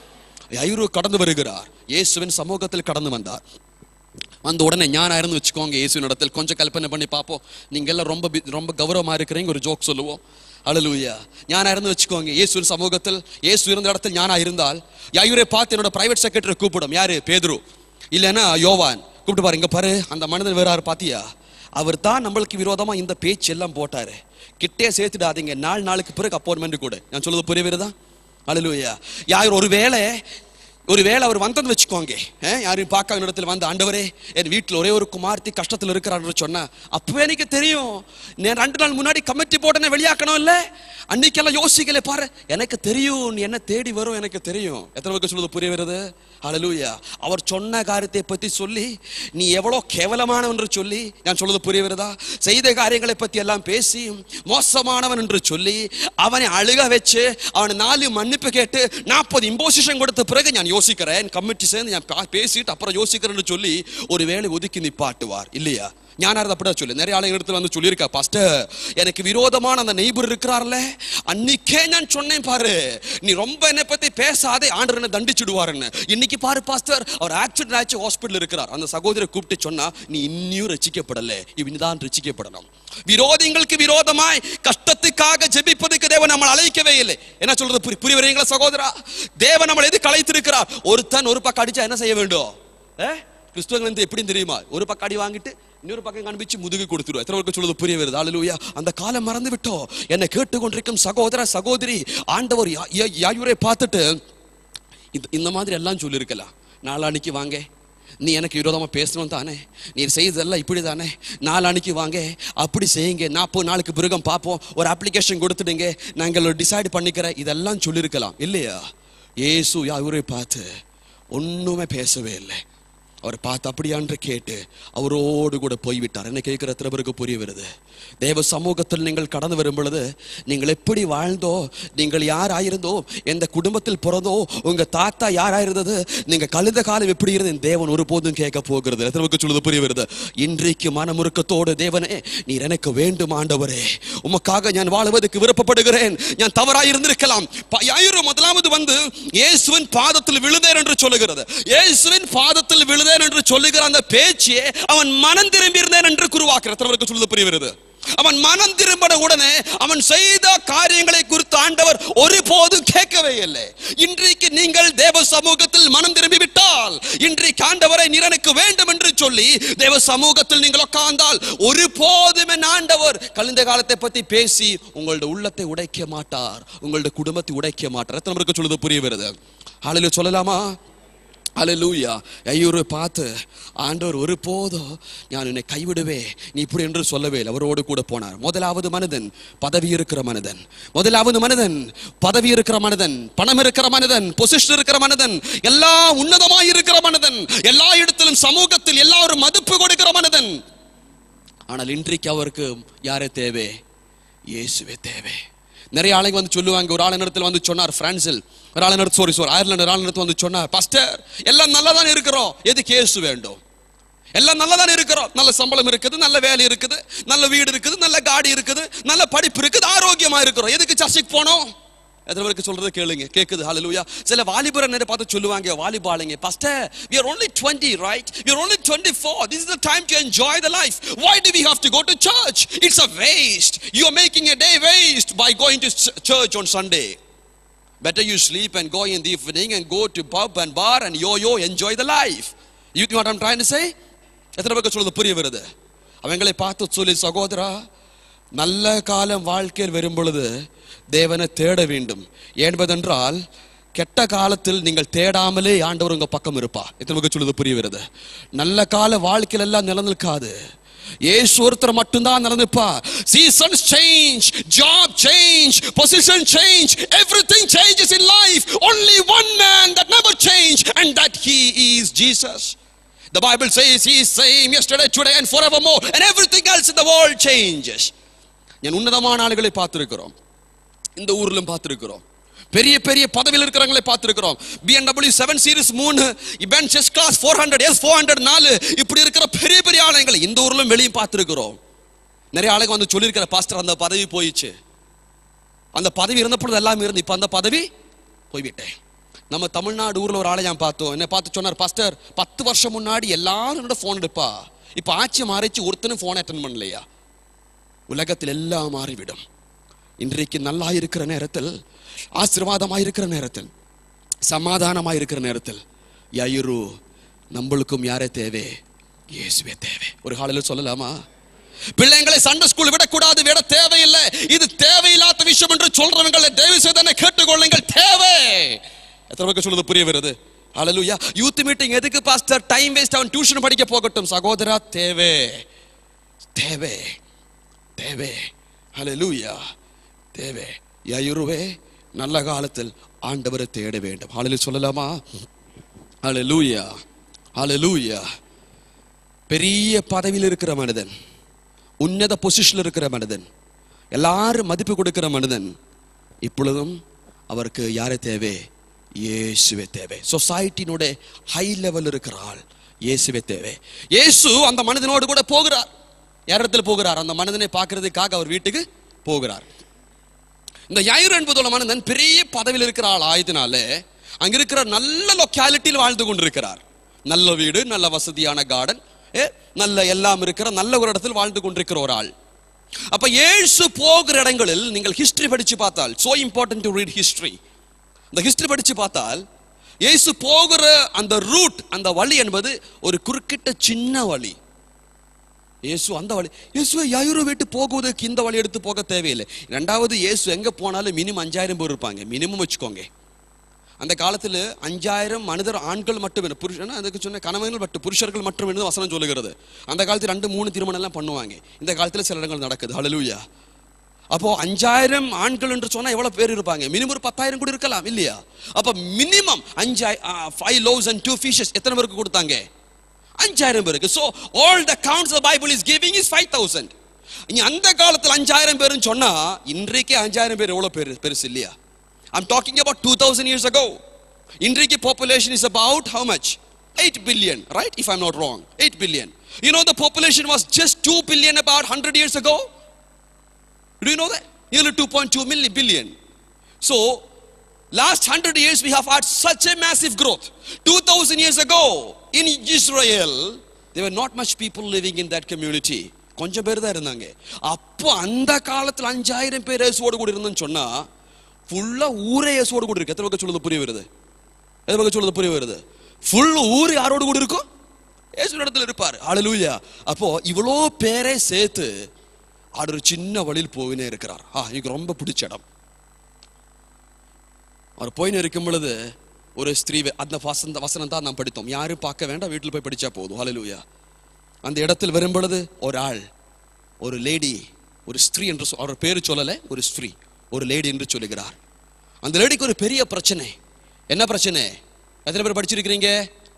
ஐரு கடந்து வருகிறார் இயேசுவின் சமூகத்தில் கடந்து வந்தார் வந்த உடனே ஞானா இருந்து வச்சுக்கோங்க இயேசுவின் இடத்தில் கொஞ்சம் கல்பனை பண்ணி பார்ப்போம் நீங்க எல்லாம் ரொம்ப பி- ரொம்ப கௌரவமா இருக்கிறீங்க ஒரு ஜோக் சொல்லுவோம் அழலுயா ஞானா இருந்து வச்சுக்கோங்க இயேசுவின் சமூகத்தில் இயேசு இருந்த இடத்தில் ஞானா இருந்தால் யாயூரை பார்த்து என்னோட பிரைவேட் செக்ரட்டரி கூப்பிடும் யாரு பேதுரு இல்லைன்னா யோவான் கூப்பிட்டு பாரு இங்க பாரு அந்த மனிதன் வேறாரு பாத்தியா அவர் தான் நம்மளுக்கு விரோதமா இந்த பேச்சு எல்லாம் போட்டாரு கிட்டே சேர்த்துடாதீங்க நாலு நாளுக்கு பிறகு அப்பாயின்மெண்ட் கூட நான் சொல்றது புரிய வருதா அழலுயா யார் ஒருவேளை ஒருவேளை அவர் வந்தது வச்சுக்கோங்க அஹ், யாரையும் பார்க்காத இடத்துல வந்து ஆண்டவரே என் வீட்டில் ஒரே ஒரு குமார்த்தி கஷ்டத்தில் இருக்கிறான்னு சொன்னா அப்பவே எனக்கு தெரியும் நான் ரெண்டு நாள் முன்னாடி கமிட்டி போட்டனே வெளியாக்கணும் இல்ல அன்னைக்கெல்லாம் யோசிக்கல பாரு எனக்கு தெரியும் நீ என்ன தேடி வரும் எனக்கு தெரியும் எத்தனை பேருக்கு சொல்லுது புரிய வருது ஹalleluya அவர் சொன்ன காரியத்தை பத்தி சொல்லி நீ எவ்வளோ கேவலமானவன் என்று சொல்லி நான் சொல்றது புரிய வருதா செய்த காரியங்களை பத்தி எல்லாம் பேசி மோசமானவன் என்று சொல்லி அவனை அழுக வச்சு அவனை நாலு மன்னிப்பு கேட்டு நாற்பது இம்போசிஷன் கொடுத்த பிறகு நான் யோசிக்கிறேன் கமிட்டி சேர்ந்து நான் பா- பேசிட்டு அப்புறம் யோசிக்கிறேன்னு சொல்லி ஒரு வேளை ஒதுக்கி நிப்பாட்டுவார் இல்லையா ஞானாரத அப்படிதான் சொல்லு நிறைய ஆளுங்க இடத்துல வந்து சொல்லியிருக்கா பாஸ்டர் எனக்கு விரோதமான அந்த நெய்பர் இருக்கிறார்ல அன்னைக்கே நான் சொன்னேன் பாரு நீ ரொம்ப என்னை பத்தி பேசாதே ஆண்டர் என்ன தண்டிச்சுடுவாருன்னு இன்னைக்கு பாரு பாஸ்டர் அவர் ஆக்சிடென்ட் ஆச்சு ஹாஸ்பிட்டல் இருக்கிறார் அந்த சகோதரி கூப்பிட்டு சொன்னா நீ இன்னும் ரசிக்கப்படல இவன்தான் ரசிக்கப்படணும் விரோதிங்களுக்கு விரோதமாய் கஷ்டத்துக்காக ஜெபிப்பதுக்கு தேவன் நம்மளை அழைக்கவே இல்லை என்ன சொல்றது புரி புரிய வரீங்களா சகோதரா தேவன் நம்மளை எது கலைத்திருக்கிறார் ஒருத்தன் ஒரு பக்கம் அடிச்சா என்ன செய்ய வேண்டும் ஏ? கிறிஸ்துவங்கள் வந்து எப்படி தெரியுமா ஒரு பக்கம் அடி வாங்கிட்டு இன்னொரு பக்கம் காண்பிச்சு முதுகு கொடுத்துருவோம் எத்தனை பேருக்கு சொல்றது புரிய வருது ஆளுலூயா அந்த காலம் மறந்து விட்டோம் என்னை கேட்டுக்கொண்டிருக்கும் சகோதர சகோதரி ஆண்டவர் யா- யா- யாயூரை பார்த்துட்டு இந்த இந்த மாதிரி எல்லாம் சொல்லியிருக்கலாம் நாளானிக்கு வாங்க நீ எனக்கு விரோதமா பேசணும் தானே நீ செய்ததெல்லாம் இப்படி தானே நாளானிக்கு வாங்க அப்படி செய்யுங்க நாற்பது நாளுக்கு பிறகும் பார்ப்போம் ஒரு அப்ளிகேஷன் கொடுத்துடுங்க நாங்கள் டிசைட் பண்ணிக்கிறேன் இதெல்லாம் சொல்லியிருக்கலாம் இல்லையா ஏசு யாவரை பார்த்து ஒண்ணுமே பேசவே இல்லை அவர் பார்த்து அப்படியான்று கேட்டு அவரோடு கூட போய்விட்டார் என்ன கேட்கிற எத்தனை பேருக்கு புரிய வருது தேவ சமூகத்தில் நீங்கள் கடந்து வரும் பொழுது நீங்கள் எப்படி வாழ்ந்தோ நீங்கள் யார் ஆயிருந்தோ எந்த குடும்பத்தில் பிறந்தோ உங்க தாத்தா யார் ஆயிருந்தது நீங்க கழுத காலம் எப்படி இருந்தது தேவன் ஒருபோதும் கேட்க போகிறது எத்தனை பேருக்கு சொல்லுது புரிய வருது இன்றைக்கு மனமுருக்கத்தோடு தேவனே நீர் எனக்கு வேண்டும் ஆண்டவரே உமக்காக நான் வாழுவதற்கு விருப்பப்படுகிறேன் நான் தவறாய் இருந்திருக்கலாம் ப- யாயிரு முதலாவது வந்து இயேசுவின் பாதத்தில் விழுதேன் என்று சொல்லுகிறது இயேசுவின் பாதத்தில் விழுதேன் என்று சொல்லுகிற அந்த பேச்சே அவன் மனம் திரும்பி இருந்தேன் என்று குருவாக்குறவருக்கு சொல்லுது புரிகிறது அவன் மனம் திரும்பின உடனே அவன் செய்த காரியங்களை குறித்து ஆண்டவர் ஒருபோதும் கேட்கவே இல்லை இன்றைக்கு நீங்கள் தேவ சமூகத்தில் மனம் திரும்பி விட்டால் இன்றைக்கு ஆண்டவரை நீர் எனக்கு வேண்டும் என்று சொல்லி தேவ சமூகத்தில் நீங்கள் உட்கார்ந்தால் ஒருபோதும் என் ஆண்டவர் கழிந்த காலத்தை பத்தி பேசி உங்களுடைய உள்ளத்தை உடைக்க மாட்டார் உங்களுடைய குடும்பத்தை உடைக்க மாட்டார் எத்தனை பேருக்கு சொல்லுது புரிய வருது ஆளில சொல்லலாமா அலலூயா ஐயோரு பார்த்து ஆண்டவர் ஒருபோதும் நான் உன்னை கைவிடுவே நீ இப்படி என்று சொல்லவே இல்லை அவரோடு கூட போனார் முதலாவது மனிதன் பதவி இருக்கிற மனிதன் முதலாவது மனிதன் பதவி இருக்கிற மனிதன் பணம் இருக்கிற மனிதன் பொசிஷன் இருக்கிற மனிதன் எல்லா உன்னதமாய் இருக்கிற மனிதன் எல்லா இடத்திலும் சமூகத்தில் எல்லாரும் மதிப்பு கொடுக்கிற மனிதன் ஆனால் இன்றைக்கு அவருக்கு யாரே தேவை இயேசுவே தேவை நிறைய ஆளுங்க வந்து சொல்லுவாங்க ஒரு ஆள் இடத்துல வந்து சொன்னார் பிரான்சில் ஒரு ஆள் இடத்து சாரி சாரி அயர்லாந்து ஒரு ஆள் இடத்துல வந்து சொன்னார் பாஸ்டர் எல்லாம் நல்லா தான் இருக்கிறோம் எதுக்கு இயேசு வேண்டும் எல்லாம் நல்லா தான் இருக்கிறோம் நல்ல சம்பளம் இருக்குது நல்ல வேலை இருக்குது நல்ல வீடு இருக்குது நல்ல காடி இருக்குது நல்ல படிப்பு இருக்குது ஆரோக்கியமா இருக்கிறோம் எதுக்கு சர்ச்சைக்கு போனோம் எத்தனை பேருக்கு சொல்றது கேளுங்க கேக்குது ஹalleluya சில வாலிபரை நிறைய பார்த்து சொல்லுவாங்க வாலிபாளுங்க pastor we are only 20 right we are only 24 this is the time to enjoy the life why do we have to go to church it's a waste you are making a day waste by going to ch- church on sunday better you sleep and go in the evening and go to pub and bar and yo yo enjoy the life you know what i'm trying to say எத்தனை பேருக்கு சொல்றது புரிய வருது அவங்களை பார்த்து சொல்லி சகோதரா நல்ல காலம் வாழ்க்கையில் வரும் பொழுது தேவனை தேட வேண்டும் என்பதென்றால் கெட்ட காலத்தில் நீங்கள் தேடாமலே ஆண்டவர் உங்க பக்கம் இருப்பா எத்தனை பேருக்கு சொல்லுது புரிய வருது நல்ல கால வாழ்க்கையில் எல்லாம் நிலநிற்காது ஏசு ஒருத்தர் மட்டும்தான் நிலநிற்பா seasons change job change position change everything changes in life only one man that never change and that he is Jesus The Bible says he is same yesterday, today and forevermore and everything else in the world changes. ஞான் உன்னதமான ஆளுகளை பார்த்திருக்கிறோம் இந்த ஊர்லயும் பார்த்திருக்கிறோம் பெரிய பெரிய பதவியில் இருக்கிறவங்களை பார்த்திருக்கிறோம் BMW செவன் சீரிஸ் மூணு Benz S class four hundred S four hundred நாலு இப்படி இருக்கிற பெரிய பெரிய ஆளுங்களை இந்த ஊர்லயும் வெளியும் பார்த்திருக்கிறோம் நிறைய ஆளுங்க வந்து சொல்லியிருக்கிற பாஸ்டர் அந்த பதவி போயிடுச்சு அந்த பதவி இருந்த பொழுது எல்லாம் இருந்து இப்ப அந்த பதவி போய்விட்டேன் நம்ம தமிழ்நாடு ஊர்ல ஒரு ஆளையாம் பார்த்தோம் என்ன பார்த்து சொன்னார் பாஸ்டர் பத்து வருஷம் முன்னாடி எல்லாரும் என்னோட ஃபோன் எடுப்பா இப்ப ஆட்சி மாறிச்சு ஒருத்தனும் ஃபோன் அட்டன் பண்ணலையா உலகத்தில் எல்லாம் மாறிவிடும் இன்றைக்கு நல்லா இருக்கிற நேரத்தில் ஆசீர்வாதமாக இருக்கிற நேரத்தில் சமாதானமாக இருக்கிற நேரத்தில் யயுரு நம்மளுக்கும் யாரே தேவை இயேசுவே தேவை ஒரு காலையில் சொல்லலாமா பிள்ளைங்களை சண்டை ஸ்கூல் விடக்கூடாது விட தேவையில்லை இது தேவையில்லாத விஷயம் என்று சொல்றவங்களை தயவு செய்து என்னை கேட்டுக்கொள்ளுங்கள் தேவை எத்தனை பேருக்கு சொல்றது புரிய வருது ஹalleluya யூத் மீட்டிங் எதுக்கு பாஸ்டர் டைம் வேஸ்ட் அவன் டியூஷன் படிக்க போகட்டும் சகோதரா தேவை தேவை தேவை ஹalleluya தேவை யயுருவே நல்ல காலத்தில் ஆண்டவரை தேட வேண்டும் ஹalleluya சொல்லலாமா ஹalleluya ஹalleluya பெரிய பதவியில் இருக்கிற மனிதன் உன்னத பொசிஷனில் இருக்கிற மனிதன் எல்லாரும் மதிப்பு கொடுக்கிற மனிதன் இப்பொழுதும் அவருக்கு யாரை தேவை இயேசுவே தேவை சொசைட்டினுடைய ஹை லெவல் இருக்கிற ஆள் இயேசுவே தேவை இயேசு அந்த மனிதனோடு கூட போகிறார் யாரிடத்துல போகிறார் அந்த மனிதனை பார்க்கறதுக்காக அவர் வீட்டுக்கு போகிறார் இந்த யாயிரு என்பதுள்ள மனிதன் பெரிய பதவியில் இருக்கிற ஆள் ஆயதுனால அங்க இருக்கிற நல்ல லொக்காலிட்டியில் வாழ்ந்து கொண்டிருக்கிறார் நல்ல வீடு நல்ல வசதியான கார்டன் நல்ல எல்லாம் இருக்கிற நல்ல ஒரு இடத்தில் வாழ்ந்து கொண்டிருக்கிற ஒரு ஆள் அப்ப ஏசு போகிற இடங்களில் நீங்கள் ஹிஸ்டரி படிச்சு பார்த்தால் so important to read history இந்த ஹிஸ்டரி படிச்சு பார்த்தால் இயேசு போகிற அந்த ரூட் அந்த வழி என்பது ஒரு குறுக்கிட்ட சின்ன வழி இயேசு அந்த வழி இயேசுவை யாயூரோ வீட்டு போகுவதற்கு இந்த வழி எடுத்து போக தேவையில்லை ரெண்டாவது இயேசு எங்க போனாலும் மினிமம் அஞ்சாயிரம் பேர் இருப்பாங்க மினிமம் வச்சுக்கோங்க அந்த காலத்தில் அஞ்சாயிரம் மனிதர் ஆண்கள் மட்டும் இல்லை புருஷன் அதுக்கு சொன்ன கணவன்கள் மட்டும் புருஷர்கள் மட்டும் என்று வசனம் சொல்லுகிறது அந்த காலத்தில் ரெண்டு மூணு திருமணம் எல்லாம் பண்ணுவாங்க இந்த காலத்தில் சில இடங்கள் நடக்குது ஹalleluya அப்போ அஞ்சாயிரம் ஆண்கள் என்று சொன்னா எவ்வளவு பேர் இருப்பாங்க மினிமம் ஒரு பத்தாயிரம் கூட இருக்கலாம் இல்லையா அப்ப மினிமம் அஞ்சாய் five loaves and two fishes எத்தனை பேருக்கு கொடுத்தாங்க அஞ்சாயிரம் பேருக்கு so all the counts Bible is giving is five thousand இங்க அந்த காலத்தில் அஞ்சாயிரம் பேருன்னு சொன்னா இன்றைக்கே அஞ்சாயிரம் பேர் எவ்வளவு பேர் பெருசு இல்லையா I'm talking about 2000 years ago. Indraki population is about how much? 8 billion, right? If I'm not wrong. 8 billion. You know the population was just 2 billion about 100 years ago? Do you know that? Nearly 2.2 million billion. So, last 100 years we have had such a massive growth. 2000 years ago in Israel, there were not much people living in that community. கொஞ்சம் பேர் தான் இருந்தாங்க அப்போ அந்த காலத்துல அஞ்சாயிரம் பேர் இயேசுவோடு கூட இருந்தோம்னு சொன்னா ஃபுல்லா ஊரே இயேசுவோடு கூட இருக்கு எத்தனை பக்கம் சொல்லுது புரிய வருது எத்தனை பக்கம் சொல்லுது புரிய வருது ஃபுல் ஊர் யாரோடு கூட இருக்கும் இயேசு இடத்துல இருப்பார் ஹalleluya அப்போ இவ்வளோ பேரை சேர்த்து ஆடு ஒரு சின்ன வழியில் போயினே இருக்கிறார் ஆ எனக்கு ரொம்ப பிடிச்ச இடம் அவர் போயின்னு இருக்கும் பொழுது ஒரு ஸ்திரீ வே- அந்த வசந்த வசனம் தான் நாம் படித்தோம் யாரும் பார்க்க வேண்டாம் வீட்டில் போய் படிச்சா போதும் ஹalleluya அந்த இடத்தில் வரும் பொழுது ஒரு ஆள் ஒரு லேடி ஒரு ஸ்திரீ என்று சொ- அவர் பேரு சொல்லலை ஒரு ஸ்திரீ ஒரு லேடி என்று சொல்லுகிறார் அந்த லேடிக்கு ஒரு பெரிய பிரச்சனை என்ன பிரச்சனை எத்தனை பேர் படிச்சிருக்கிறீங்க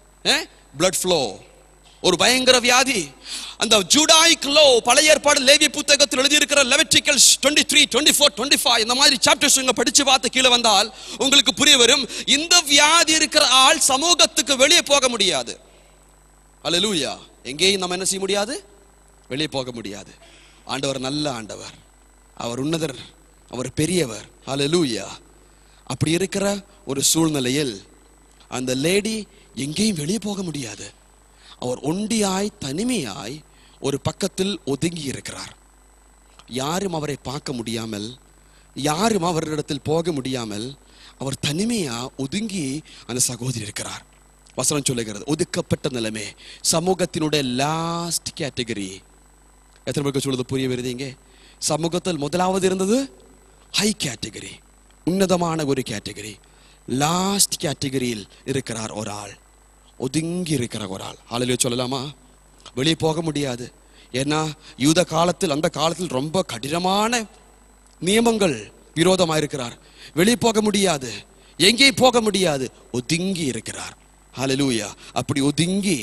பிளட் ஃப்ளோ ஒரு பயங்கர வியாதி அந்த ஜூடாயிக் லோ பழைய ஏற்பாடு லேவிய புத்தகத்தில் எழுதியிருக்கிற Leviticus twenty three twenty four twenty five இந்த மாதிரி சாப்டர்ஸ் நீங்க படிச்சு பார்த்து கீழே வந்தால் உங்களுக்கு புரிய வரும் இந்த வியாதி இருக்கிற ஆள் சமூகத்துக்கு வெளியே போக முடியாது அல்லேலூயா எங்கேயும் நம்ம என்ன செய்ய முடியாது வெளியே போக முடியாது ஆண்டவர் நல்ல ஆண்டவர் அவர் உன்னதர் அவர் பெரியவர் அல்லேலூயா அப்படி இருக்கிற ஒரு சூழ்நிலையில் அந்த லேடி எங்கேயும் வெளியே போக முடியாது அவர் ஒண்டியாய் தனிமையாய் ஒரு பக்கத்தில் ஒதுங்கி இருக்கிறார் யாரும் அவரை பார்க்க முடியாமல் யாரும் அவரிடத்தில் போக முடியாமல் அவர் தனிமையா ஒதுங்கி அந்த சகோதரி இருக்கிறார் வசனம் சொல்லுகிறது ஒதுக்கப்பட்ட நிலைமை சமூகத்தினுடைய லாஸ்ட் கேட்டகரி எத்தனை பேருக்கு சொல்லுது புரிய வருதீங்க சமூகத்தில் முதலாவது இருந்தது ஹை கேட்டகரி உன்னதமான ஒரு கேட்டகரி லாஸ்ட் கேட்டகரியில் இருக்கிறார் ஒரு ஆள் ஒதுங்கி இருக்கிற ஒரு ஆள் ஆளிலே சொல்லலாமா வெளியே போக முடியாது ஏன்னா யூத காலத்தில் அந்த காலத்தில் ரொம்ப கடினமான நியமங்கள் விரோதமாக இருக்கிறார் வெளியே போக முடியாது எங்கேயும் போக முடியாது ஒதுங்கி இருக்கிறார் ஹalleluya அப்படி ஒதுங்கி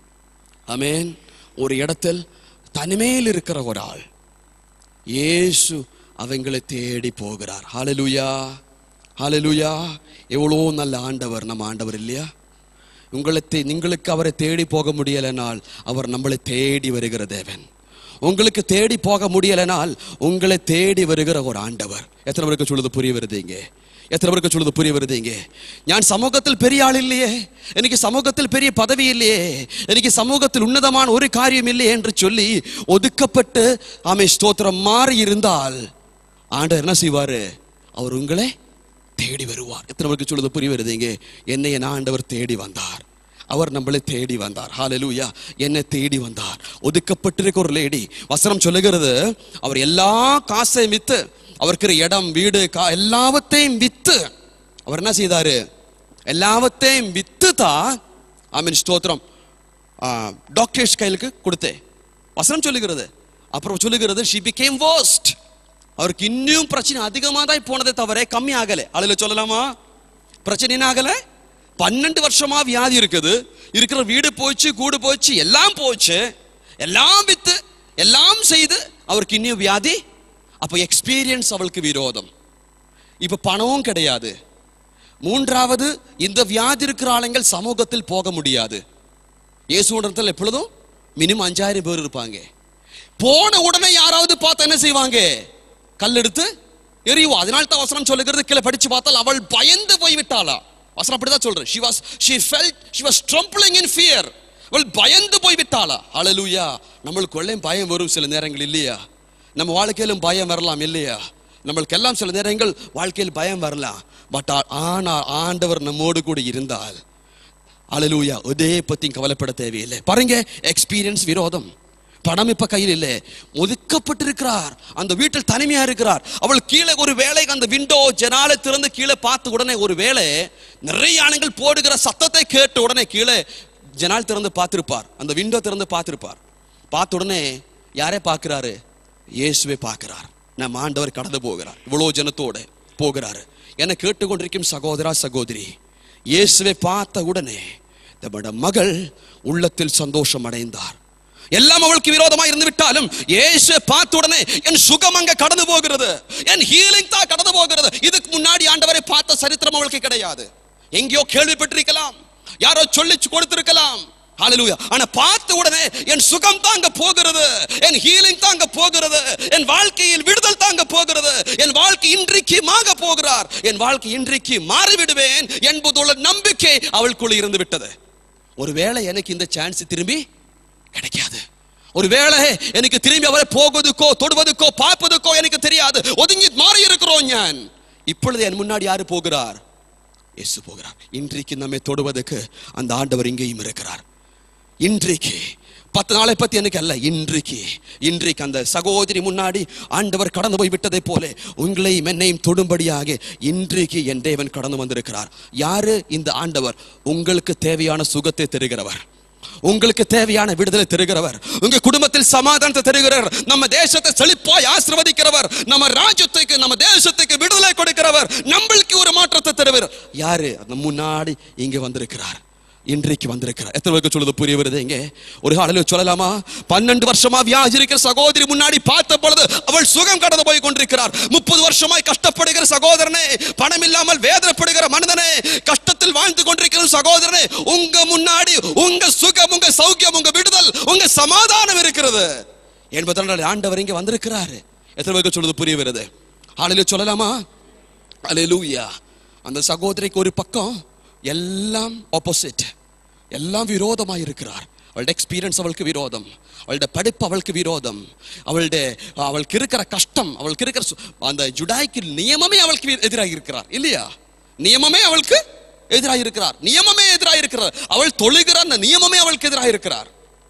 ஆமென் ஒரு இடத்தில் தனிமையில் இருக்கிற ஒரு ஆள் இயேசு அவங்களை தேடி போகிறார் ஹalleluya ஹalleluya எவ்வளோ நல்ல ஆண்டவர் நம்ம ஆண்டவர் இல்லையா உங்களை தே- உங்களுக்கு அவரை தேடி போக முடியலைனால் அவர் நம்மளை தேடி வருகிற தேவன் உங்களுக்கு தேடி போக முடியலைனால் உங்களை தேடி வருகிற ஒரு ஆண்டவர் எத்தனை பேருக்கு சொல்லுது புரிய வருதுங்க எத்தனை பேருக்கு சொல்லுது புரிய வருதுங்க ഞാൻ സമൂഹത്തിൽ பெரிய ആൾ இல்லையே എനിക്ക് സമൂഹത്തിൽ பெரிய பதவி இல்லையே എനിക്ക് സമൂഹത്തിൽ ഉന്നതமான ഒരു കാര്യം இல்லையே என்று சொல்லி ஒதுக்கப்பட்டு ஆமை ஸ்தோத்திரம் மாறி இருந்தால் ஆண்டவர் என்ன செய்வாரு அவர் உங்களை தேடி வருவார் எத்தனை பேருக்கு சொல்லுது புரிய வருதுங்க என்னை என் ஆண்டவர் தேடி வந்தார் அவர் நம்மளை தேடி வந்தார் ஹalleluya என்னை தேடி வந்தார் ஒதுக்கப்பட்டிருக்க ஒரு லேடி வசனம் சொல்லுகிறது அவர் எல்லா காசையும் வித்து அவருக்கு இடம் வீடு கா எல்லாவற்றையும் வித்து அவர் என்ன செய்தாரு எல்லாவற்றையும் வித்து தான் ஆமீன் ஸ்தோத்திரம் டாக்டர்ஸ் கையிலுக்கு கொடுத்தேன் வசனம் சொல்லுகிறது அப்புறம் சொல்லுகிறது ஷி became worst அவருக்கு இன்னும் பிரச்சனை அதிகமாக தான் போனதே தவிர கம்மி ஆகலை அழுல சொல்லலாமா பிரச்சனை என்ன ஆகலை பன்னெண்டு வருஷமா வியாதி இருக்குது இருக்கிற வீடு போச்சு கூடு போச்சு எல்லாம் போச்சு எல்லாம் வித்து எல்லாம் செய்து அவருக்கு இன்னும் வியாதி அப்போ எக்ஸ்பீரியன்ஸ் அவளுக்கு விரோதம் இப்ப பணமும் கிடையாது மூன்றாவது இந்த வியாதி இருக்கிற ஆளுங்கள் சமூகத்தில் போக முடியாது இயேசுன்றத்தில் எப்பொழுதும் மினிமம் அஞ்சாயிரம் பேர் இருப்பாங்க போன உடனே யாராவது பார்த்தா என்ன செய்வாங்க கல் எடுத்து எறிவா அதனால தான் வசனம் சொல்லுகிறது கீழே படிச்சு பார்த்தால் அவள் பயந்து போய் விட்டாளா வசனம் அப்படிதான் சொல்றேன் she was she felt she was trembling in fear அவள் பயந்து போய் விட்டாளா ஹalleluya நம்மளுக்குள்ளேயும் பயம் வரும் சில நேரங்கள் இல்லையா நம்ம வாழ்க்கையிலும் பயம் வரலாம் இல்லையா நம்மளுக்கு எல்லாம் சில நேரங்கள் வாழ்க்கையில் பயம் வரலாம் பட் ஆனால் ஆண்டவர் நம்மோடு கூட இருந்தால் அலலூயா இதே பத்தி கவலைப்பட தேவையில்லை பாருங்க எக்ஸ்பீரியன்ஸ் விரோதம் பணம் இப்ப கையில் இல்லை ஒதுக்கப்பட்டிருக்கிறார் அந்த வீட்டில் தனிமையா இருக்கிறார் அவள் கீழே ஒரு வேலை அந்த விண்டோ ஜனாலை திறந்து கீழே பார்த்த உடனே ஒரு வேலை நிறைய ஆணுங்கள் போடுகிற சத்தத்தை கேட்ட உடனே கீழே ஜனால் திறந்து பார்த்திருப்பார் அந்த விண்டோ திறந்து பார்த்திருப்பார் பார்த்த உடனே யாரே பார்க்கிறாரு இயேசுவே பார்க்கிறார் நம்ம ஆண்டவர் கடந்து போகிறார் இவ்வளோ ஜனத்தோட போகிறாரு என கேட்டுக்கொண்டிருக்கும் சகோதரா சகோதரி இயேசுவை பார்த்த உடனே நம்முடைய மகள் உள்ளத்தில் சந்தோஷம் அடைந்தார் எல்லாம் அவளுக்கு விரோதமா இருந்து விட்டாலும் இயேசு பார்த்த உடனே என் சுகம் அங்க கடந்து போகிறது என் ஹீலிங் தான் கடந்து போகிறது இதுக்கு முன்னாடி ஆண்டவரை பார்த்த சரித்திரம் அவளுக்கு கிடையாது எங்கேயோ கேள்விப்பட்டிருக்கலாம் யாரோ சொல்லி கொடுத்திருக்கலாம் ஹalleluya ஆனா பார்த்த உடனே என் சுகம் தாங்க போகிறது என் ஹீலிங் தாங்க போகிறது என் வாழ்க்கையில் விடுதல் தாங்க போகிறது என் வாழ்க்கை இன்றைக்கு மாக போகிறார் என் வாழ்க்கை இன்றைக்கு மாறிவிடுவேன் என்பதுள்ள நம்பிக்கை அவளுக்குள்ள இருந்து விட்டது ஒருவேளை எனக்கு இந்த சான்ஸ் திரும்பி கிடைக்காது ஒருவேளை எனக்கு திரும்பி அவரை போகுவதுக்கோ தொடுவதுக்கோ பார்ப்பதுக்கோ எனக்கு தெரியாது ஒதுங்கி மாறி இருக்கிறோம் ஞான் இப்பொழுது என் முன்னாடி யாரு போகிறார் இயேசு போகிறார் இன்றைக்கு நம்மை தொடுவதற்கு அந்த ஆண்டவர் இங்கேயும் இருக்கிறார் இன்றைக்கு பத்து நாளை பத்தி எனக்கு அல்ல இன்றைக்கு இன்றைக்கு அந்த சகோதரி முன்னாடி ஆண்டவர் கடந்து போய் விட்டதை போல உங்களையும் என்னையும் தொடும்படியாக இன்றைக்கு என் தேவன் கடந்து வந்திருக்கிறார் யாரு இந்த ஆண்டவர் உங்களுக்கு தேவையான சுகத்தை தருகிறவர் உங்களுக்கு தேவையான விடுதலை தருகிறவர் உங்க குடும்பத்தில் சமாதானத்தை தருகிறவர் நம்ம தேசத்தை செழிப்பாய் ஆசிர்வதிக்கிறவர் நம்ம ராஜ்யத்துக்கு நம்ம தேசத்துக்கு விடுதலை கொடுக்கிறவர் நம்மளுக்கு ஒரு மாற்றத்தை தருவர் யாரு அந்த முன்னாடி இங்க வந்திருக்கிறார் இன்றைக்கு வந்திருக்கிறார் எத்தனை பேருக்கு சொல்லுது புரிய வருது இங்க ஒரு காலையில் சொல்லலாமா பன்னெண்டு வருஷமா வியாதி இருக்கிற சகோதரி முன்னாடி பார்த்த பொழுது அவள் சுகம் கடந்து போய் கொண்டிருக்கிறார் முப்பது வருஷமாய் கஷ்டப்படுகிற சகோதரனே பணம் இல்லாமல் வேதனைப்படுகிற மனிதனே கஷ்டத்தில் வாழ்ந்து கொண்டிருக்கிற சகோதரனே உங்க முன்னாடி உங்க சுகம் உங்க சௌக்கியம் உங்க விடுதல் உங்க சமாதானம் இருக்கிறது என்பதனால் ஆண்டவர் இங்க வந்திருக்கிறாரு எத்தனை பேருக்கு சொல்லுது புரிய வருது ஆளில சொல்லலாமா அலையலூயா அந்த சகோதரிக்கு ஒரு பக்கம் எல்லாம் ஆப்போசிட் எல்லாம் விரோதமாக இருக்கிறார் அவளுடைய எக்ஸ்பீரியன்ஸ் அவளுக்கு விரோதம் அவளுடைய படிப்பு அவளுக்கு விரோதம் அவளுடைய அவளுக்கு இருக்கிற கஷ்டம் அவளுக்கு இருக்கிற சு- அந்த ஜுடாய்க்கு நியமமே அவளுக்கு எதிராக இருக்கிறார் இல்லையா நியமமே அவளுக்கு எதிராக இருக்கிறார் நியமமே எதிராக இருக்கிறார் அவள் தொழுகிற அந்த நியமமே அவளுக்கு எதிராக இருக்கிறார்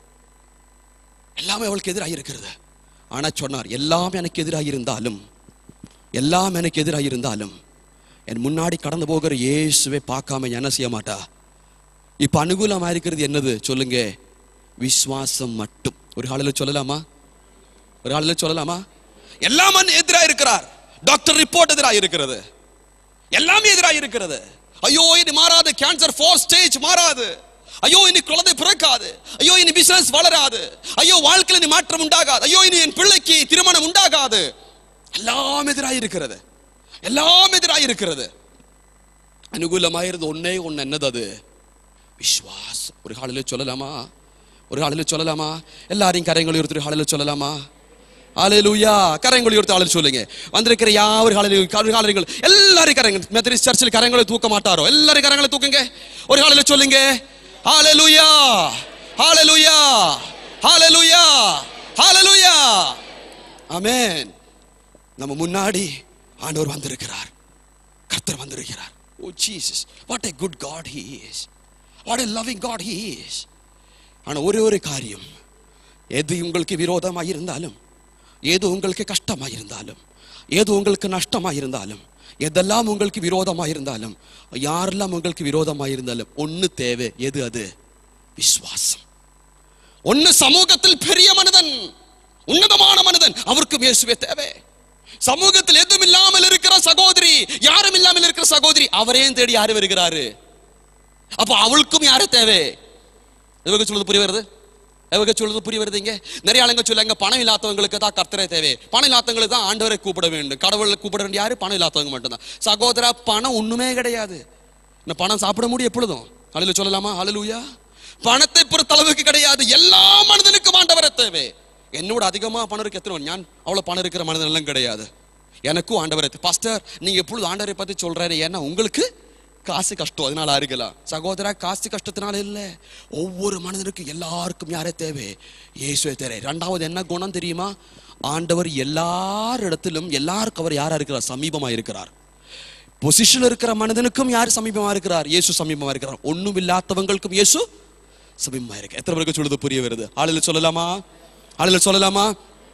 எல்லாமே அவளுக்கு எதிராக இருக்கிறது ஆனா சொன்னார் எல்லாம் எனக்கு எதிராக இருந்தாலும் எல்லாம் எனக்கு எதிராக இருந்தாலும் என் முன்னாடி கடந்து போகிற இயேசுவை பார்க்காம என்ன செய்ய மாட்டா இப்ப அனுகூலமா இருக்கிறது என்னது சொல்லுங்க விசுவாசம் மட்டும் ஒரு காலையில் சொல்லலாமா ஒரு காலையில் சொல்லலாமா எல்லாம் எதிராக இருக்கிறார் டாக்டர் ரிப்போர்ட் எதிராக இருக்கிறது எல்லாமே எதிராக இருக்கிறது ஐயோ இனி மாறாது கேன்சர் ஃபோர் ஸ்டேஜ் மாறாது ஐயோ இனி குழந்தை பிறக்காது ஐயோ இனி பிசினஸ் வளராது ஐயோ வாழ்க்கையில் இனி மாற்றம் உண்டாகாது ஐயோ இனி என் பிள்ளைக்கு திருமணம் உண்டாகாது எல்லாம் எதிராக இருக்கிறது எல்லாம் எதிராக இருக்கிறது அனுகூலமாயிருந்த ஒன்னே ஒன்று என்னது அது விஸ்வாசம் ஒரு காலையில் சொல்லலாமா ஒரு காலையில் சொல்லலாமா எல்லாரையும் கரைங்களை ஒருத்தர் காலையில் சொல்லலாமா ஹalleluya கரங்களை ஒருத்தர் ஆளு சொல்லுங்க வந்திருக்கிற யாவர் காலையில் காலைகள் எல்லாரும் கரங்கள் மெத்தடிஸ்ட் சர்ச்சில் கரங்களை தூக்க மாட்டாரோ எல்லாரும் கரங்களை தூக்குங்க ஒரு காலையில் சொல்லுங்க ஹalleluya ஹalleluya ஹalleluya ஹalleluya ஆமென் நம்ம முன்னாடி ஆண்டவர் வந்திருக்கிறார் கர்த்தர் வந்திருக்கிறார் oh Jesus what a good God he is what a loving God he is ஆனா ஒரே ஒரு காரியம் எது உங்களுக்கு விரோதமாக இருந்தாலும் ஏது உங்களுக்கு கஷ்டமாக இருந்தாலும் ஏது உங்களுக்கு நஷ்டமாக இருந்தாலும் எதெல்லாம் உங்களுக்கு விரோதமாக இருந்தாலும் யாரெல்லாம் உங்களுக்கு விரோதமாக இருந்தாலும் ஒண்ணு தேவை எது அது விசுவாசம் ஒன்னு சமூகத்தில் பெரிய மனிதன் உன்னதமான மனிதன் அவருக்கு இயேசுவே தேவை சமூகத்தில் எதுவும் இல்லாமல் இருக்கிற சகோதரி யாரும் இல்லாமல் இருக்கிற சகோதரி அவரையும் தேடி யாரு வருகிறாரு அப்ப அவளுக்கும் யாரு தேவை இவங்க சொல்றது புரிய வருது இவங்க சொல்றது புரிய வருது இங்க நிறைய ஆளுங்க சொல்லுங்க பணம் இல்லாதவங்களுக்கு தான் கர்த்தரே தேவை பணம் இல்லாதவங்களுக்கு தான் ஆண்டவரை கூப்பிட வேண்டும் கடவுளை கூப்பிட வேண்டிய யாரு பணம் இல்லாதவங்க மட்டும்தான் சகோதரா பணம் ஒண்ணுமே கிடையாது இந்த பணம் சாப்பிட முடியும் எப்பொழுதும் அழில சொல்லலாமா அழலுயா பணத்தை பொறுத்த அளவுக்கு கிடையாது எல்லா மனிதனுக்கும் ஆண்டவரை தேவை என்னோட அதிகமா பணம் இருக்கு எத்தனை ஞான் அவ்வளவு பணம் இருக்கிற மனிதன் எல்லாம் கிடையாது எனக்கும் ஆண்டவரை பாஸ்டர் நீங்க எப்பொழுது ஆண்டவரை பத்தி சொல்றாரு ஏன்னா உங்களுக்கு காசு கஷ்டம் அதனால இருக்கலாம் சகோதரா காசு கஷ்டத்தினால இல்ல ஒவ்வொரு மனிதனுக்கும் எல்லாருக்கும் யாரே தேவை இயேசுவே தேவை ரெண்டாவது என்ன குணம் தெரியுமா ஆண்டவர் எல்லாரிடத்திலும் எல்லாருக்கும் அவர் யாரா இருக்கிறார் சமீபமா இருக்கிறார் பொசிஷன் இருக்கிற மனிதனுக்கும் யார் சமீபமா இருக்கிறார் இயேசு சமீபமா இருக்கிறார் ஒண்ணும் இல்லாதவங்களுக்கும் இயேசு சமீபமா இருக்கு எத்தனை பேருக்கு சொல்லுது புரிய வருது ஆளுல சொல்லலாமா ஆளுல சொல்லலாமா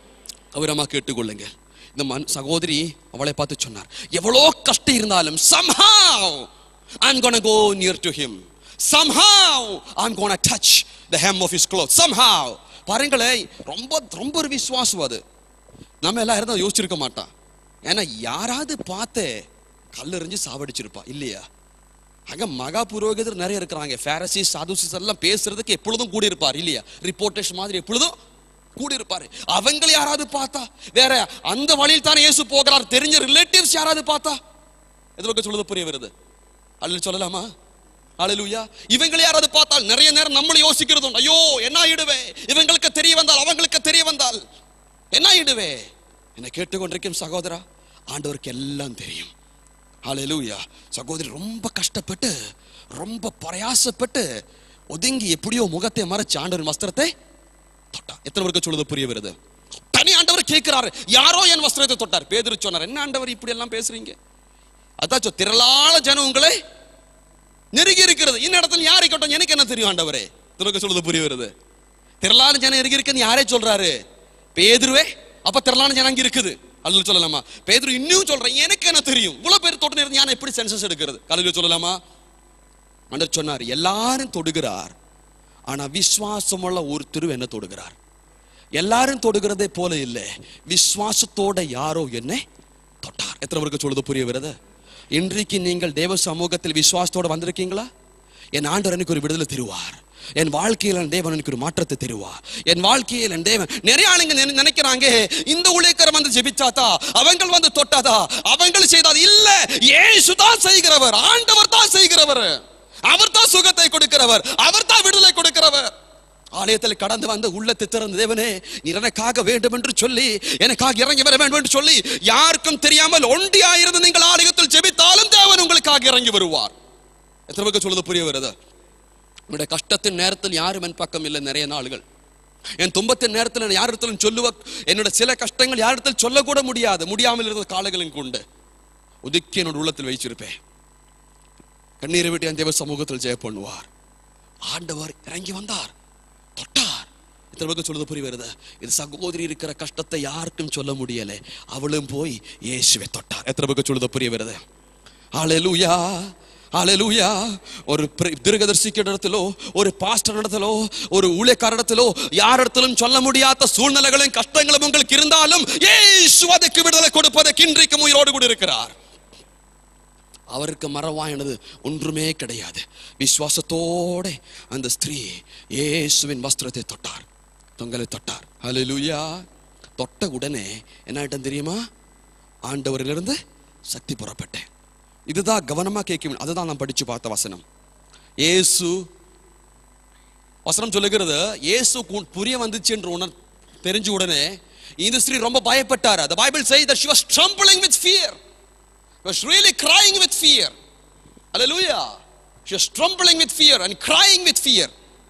கௌரவமா கேட்டுக்கொள்ளுங்க இந்த மன் சகோதரி அவளை பார்த்து சொன்னார் எவ்வளோ கஷ்டம் இருந்தாலும் somehow I'm gonna go near to him somehow I'm gonna touch the hem of his clothes somehow பாருங்களேன் ரொம்ப ரொம்ப ஒரு விசுவாசம் அது நம்ம எல்லாம் இருந்தால் யோசிச்சிருக்க மாட்டான் ஏன்னா யாராவது பார்த்து கல்லெறிஞ்சு சாவடிச்சிருப்பா இல்லையா அங்க மகா புரோகிதர் நிறைய இருக்கிறாங்க ஃபேரசிஸ் சாதுசிஸ் எல்லாம் பேசுறதுக்கு எப்பொழுதும் கூடி இருப்பார் இல்லையா ரிப்போர்ட்டர்ஸ் மாதிரி எப்பொழுதும் கூடி இருப்பாரு அவங்களை யாராவது பார்த்தா வேற அந்த வழியில் தானே இயேசு போகிறார் தெரிஞ்ச ரிலேட்டிவ்ஸ் யாராவது பார்த்தா எதுக்கு சொல்லுது புரிய வருது அல்ல சொல்லலாமா அழலுயா இவங்களை யாராவது பார்த்தால் நிறைய நேரம் நம்மளும் யோசிக்கிறது உண்டு. ஐயோ என்ன ஆயிடுவே இவங்களுக்கு தெரிய வந்தால் அவங்களுக்கு தெரிய வந்தால் என்ன ஆயிடுவே என்னை கேட்டுக்கொண்டிருக்கும் சகோதரா ஆண்டவருக்கு எல்லாம் தெரியும் ஹalleluya சகோதரி ரொம்ப கஷ்டப்பட்டு ரொம்ப பிரயாசப்பட்டு ஒதுங்கி எப்படியோ முகத்தை மறைச்சு ஆண்டவர் வஸ்திரத்தை தொட்டா எத்தனை பேருக்கு சொல்லுது புரிய வருது தனி ஆண்டவர் கேட்கிறாரு யாரோ என் வஸ்திரத்தை தொட்டார் பேதுரு சொன்னார் என்ன ஆண்டவர் இப்படி எல்லாம் பேசுறீங்க அதாச்சும் திரளான ஜனம் உங்களை நெருங்கி இருக்கிறது இந்த இடத்துல யாரை இருக்கட்டும் எனக்கு என்ன தெரியும் ஆண்டவரே துறக்க சொல்லுது புரிய வருது திரளான ஜனம் நெருங்கி இருக்குன்னு யாரே சொல்றாரு பேதுருவே அப்ப திரளான ஜனம் அங்க இருக்குது அல்ல சொல்லலாமா பேதுரு இன்னும் சொல்றேன் எனக்கு என்ன தெரியும் இவ்வளவு பேர் தொட்டு இருந்து ஞானம் எப்படி சென்சஸ் எடுக்கிறது கலைஞர் சொல்லலாமா ஆண்டவர் சொன்னார் எல்லாரும் தொடுகிறார் ஆனா விசுவாசமுள்ள ஒருத்தர் என்ன தொடுகிறார் எல்லாரும் தொடுகிறதே போல இல்லை விசுவாசத்தோட யாரோ என்னை தொட்டார் எத்தனை பேருக்கு சொல்லுது புரிய வருது இன்றைக்கு நீங்கள் தேவ சமூகத்தில் விசுவாசத்தோட வந்திருக்கீங்களா என் ஆண்டவர் எனக்கு ஒரு விடுதலை தருவார் என் வாழ்க்கையில் என் தேவன் எனக்கு ஒரு மாற்றத்தை தருவார் என் வாழ்க்கையில் என் தேவன் நிறைய ஆளுங்க நினை- நினைக்கிறாங்க இந்த ஊழியக்காரர் வந்து ஜெபிச்சாதா அவங்கள் வந்து தொட்டாதா அவங்கள் செய்தாது இல்ல இயேசு தான் செய்கிறவர் ஆண்டவர் தான் செய்கிறவர் அவர் தான் சுகத்தை கொடுக்கிறவர் அவர் தான் விடுதலை கொடுக்கிறவர் ஆலயத்தில் கடந்து வந்து உள்ளத்தை திறந்த தேவனே நீர் எனக்காக வேண்டும் என்று சொல்லி எனக்காக இறங்கி வர வேண்டும் என்று சொல்லி யாருக்கும் தெரியாமல் ஒண்டியாயிருந்து நீங்கள் ஆலயத்தில் ஜெபித்தாலும் தேவன் உங்களுக்காக இறங்கி வருவார் எத்தனை பேருக்கு சொல்லுது புரிய வருது உங்களுடைய கஷ்டத்தின் நேரத்தில் யாரும் என் பக்கம் இல்லை நிறைய நாள்கள் என் துன்பத்தின் நேரத்தில் யாரிடத்திலும் சொல்லுவ என்னோட சில கஷ்டங்கள் யாரிடத்தில் சொல்லக்கூட முடியாது முடியாமல் இருந்த காலங்களும் கொண்டு ஒதுக்கி என்னோட உள்ளத்தில் வைச்சிருப்பேன் கண்ணீரை விட்டு என் தேவ சமூகத்தில் ஜெய பண்ணுவார் ஆண்டவர் இறங்கி வந்தார் தொட்டார் இத்தனை பேருக்கு சொல்லுது புரிய வருது இது சகோதரி இருக்கிற கஷ்டத்தை யாருக்கும் சொல்ல முடியல அவளும் போய் இயேசுவை தொட்டார் எத்தனை பேருக்கு சொல்லுது புரிய வருது ஹalleluya ஹalleluya ஒரு பிர- தீர்க்கதரிசிக்கு இடத்திலோ ஒரு பாஸ்டர் இடத்திலோ ஒரு ஊழியக்கார இடத்திலோ யார் இடத்திலும் சொல்ல முடியாத சூழ்நிலைகளும் கஷ்டங்களும் உங்களுக்கு இருந்தாலும் இயேசு அதுக்கு விடுதலை கொடுப்பதற்கு இன்றைக்கும் உயிரோடு கூட இருக்கிறார் அவருக்கு மறவாயினது ஒன்றுமே கிடையாது விசுவாசத்தோட அந்த ஸ்திரீ இயேசுவின் வஸ்திரத்தை தொட்டார் தொங்கலை தொட்டார் ஹalleluya தொட்ட உடனே என்ன ஆயிட்டம் தெரியுமா ஆண்டவரிலிருந்து சக்தி புறப்பட்டேன் இதுதான் கவனமா கேட்க அதுதான் நான் படிச்சு பார்த்த வசனம் இயேசு வசனம் சொல்லுகிறது இயேசு கு- புரிய வந்துச்சு என்று உணர் தெரிஞ்ச உடனே இந்த ஸ்திரீ ரொம்ப பயப்பட்டார் the bible says that she was trembling with fear was really crying with fear. Hallelujah. She was trembling with fear and crying with fear.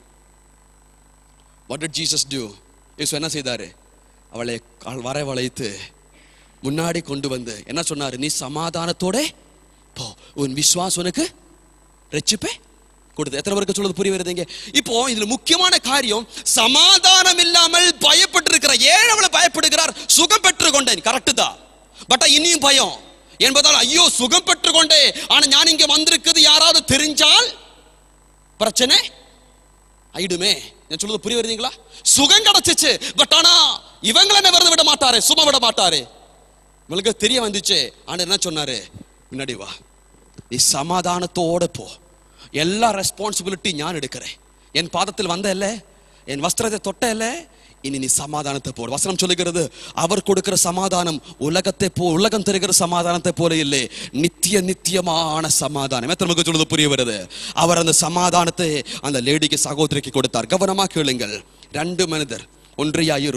What did Jesus do? இயேசு என்ன செய்தாரு அவளை கால் வரவழைத்து முன்னாடி கொண்டு வந்து என்ன சொன்னாரு நீ சமாதானத்தோட போ உன் விசுவாசம் உனக்கு ரட்சிப்பே கொடுத்து எத்தனை பேருக்கு சொல்றது புரிய வருதுங்க இப்போ இதுல முக்கியமான காரியம் சமாதானம் இல்லாமல் பயப்பட்டு இருக்கிற ஏன் அவளை பயப்படுகிறார் சுகம் பெற்று கொண்டேன் கரெக்டு தான் பட் இனியும் பயம் என்பதால் ஐயோ சுகம் பெற்று கொண்டே ஆனா நான் இங்க வந்திருக்குது யாராவது தெரிஞ்சால் பிரச்சனை ஆயிடுமே நான் சொல்றது புரிய வருதுங்களா சுகம் கிடைச்சிச்சு பட் ஆனா இவங்களை என்ன விரத விட மாட்டாரு சும்மா விட மாட்டாரு இவங்களுக்கு தெரிய வந்துச்சு ஆனா என்ன சொன்னாரு முன்னாடி வா நீ சமாதானத்தோட போ எல்லா ரெஸ்பான்சிபிலிட்டி ஞான் எடுக்கிறேன் என் பாதத்தில் வந்த இல்ல என் வஸ்திரத்தை தொட்ட இல்ல இனி நீ சமாதானத்தை போடு வசனம் சொல்லுகிறது அவர் கொடுக்கிற சமாதானம் உலகத்தை போ உலகம் தருகிற சமாதானத்தை போல இல்லை நித்திய நித்தியமான சமாதானம் எத்தனை நமக்கு சொல்லுது புரிய வருது அவர் அந்த சமாதானத்தை அந்த லேடிக்கு சகோதரிக்கு கொடுத்தார் கவனமா கேளுங்கள் ரெண்டு மனிதர் ஒன்றையாயிரு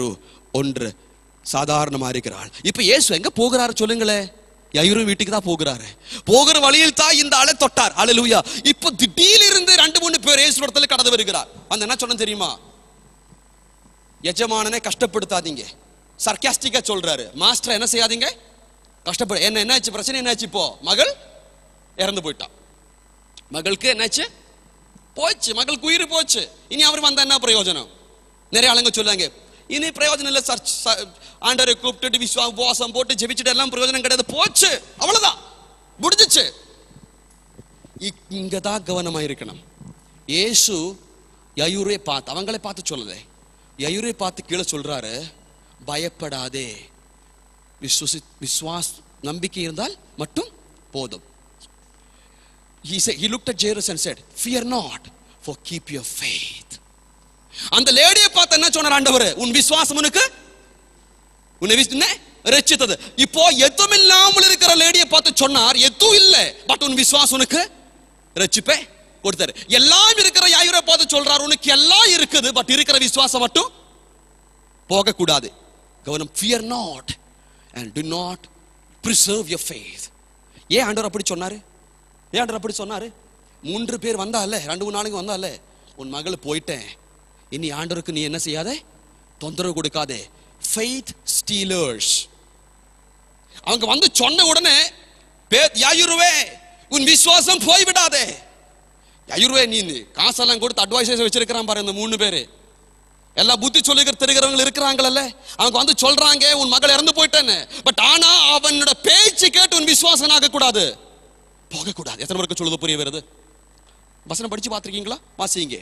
ஒன்று சாதாரணமா இருக்கிறாள் இப்ப இயேசு எங்க போகிறாரு சொல்லுங்களே யயுரு வீட்டுக்கு தான் போகிறாரு போகிற வழியில் தான் இந்த ஆளை தொட்டார் அலலூயா இப்போ திடீர்னு இருந்து ரெண்டு மூணு பேர் இயேசு இடத்துல கடந்து வருகிறார் அந்த என்ன சொன்ன தெரியுமா எஜமானனை கஷ்டப்படுத்தாதீங்க சர்க்காஸ்டிக்கா சொல்றாரு மாஸ்டர் என்ன செய்யாதீங்க கஷ்டப்படு என்ன என்னாச்சு பிரச்சனை என்னாச்சு இப்போ மகள் இறந்து போயிட்டான் மகளுக்கு என்னாச்சு போச்சு மகளுக்கு உயிர் போச்சு இனி அவர் வந்தா என்ன பிரயோஜனம் நிறைய ஆளுங்க சொல்லுவாங்க இனி பிரயோஜனம் இல்லை சர்ச் ச- ஆண்டவரை கூப்பிட்டுட்டு விஸ்வா உபவாசம் போட்டு ஜெபிச்சுட்டு எல்லாம் பிரயோஜனம் கிடையாது போச்சு அவ்வளவுதான் முடிஞ்சிச்சு இ- இங்கதான் கவனமா இருக்கணும் இயேசு யயூரை பார்த்து அவங்களே பார்த்து சொல்லலை யயூரை பார்த்து கீழே சொல்றாரு பயப்படாதே விஸ்வசி விஸ்வாஸ் நம்பிக்கை இருந்தால் மட்டும் போதும் he said he looked at Jairus and said fear not for keep your faith அந்த லேடியை பார்த்து என்ன சொன்னார் ஆண்டவர் உன் விசுவாசம் உனக்கு உன்னை விஸ்- என்ன? ரட்சித்தது இப்போ எதுவும் இல்லாமல் இருக்கிற லேடியை பார்த்து சொன்னார் எதுவும் இல்ல பட் உன் விசுவாசம் உனக்கு ரட்சிப்பே கொடுத்தாரு எல்லாம் இருக்கிற யாயுரை பார்த்து சொல்றார் உனக்கு எல்லாம் இருக்குது பட் இருக்கிற விசுவாசம் மட்டும் போகக்கூடாது கவனம் fear not and to not preserve your faith ஏன் ஆண்டவர் அப்படி சொன்னாரு ஏன் ஆண்டவர் அப்படி சொன்னாரு மூன்று பேர் வந்தால ரெண்டு மூணு நாளைக்கு வந்தால உன் மகள் போயிட்டேன் இனி ஆண்டவருக்கு நீ என்ன செய்யாத தொந்தரவு கொடுக்காதே ஃபெய்த் ஸ்டீலர்ஸ் அவங்க வந்து சொன்ன உடனே பே- யாயுருவே உன் விசுவாசம் போய்விடாதே யாயுருவே நீ காசெல்லாம் கொடுத்து அட்வைசஸ் வச்சிருக்கிறான் பாரு இந்த மூணு பேரு எல்லா புத்தி சொல்லுகிற தெரிகிறவங்க இருக்கிறாங்கல்ல அவங்க வந்து சொல்றாங்க உன் மகள் இறந்து போயிட்டேன்னு பட் ஆனா அவனோட பேச்சு கேட்டு உன் விசுவாசம் ஆக கூடாது போக கூடாது எத்தனை பேருக்கு சொல்லுது புரிய வருது வசனம் படிச்சு பார்த்திருக்கீங்களா வாசிங்க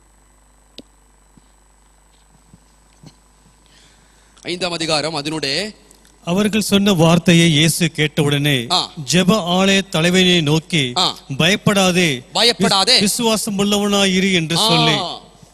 ஐந்தாம் அதிகாரம் அதனுடைய அவர்கள் சொன்ன வார்த்தையை இயேசு கேட்டவுடனே ஆ. ஜெப ஆலய தலைவனை நோக்கி ஆ. பயப்படாதே பயப்படாதே. விஸ்- விசுவாசம் உள்ளவனாயிரு என்று சொல்லி ஆ.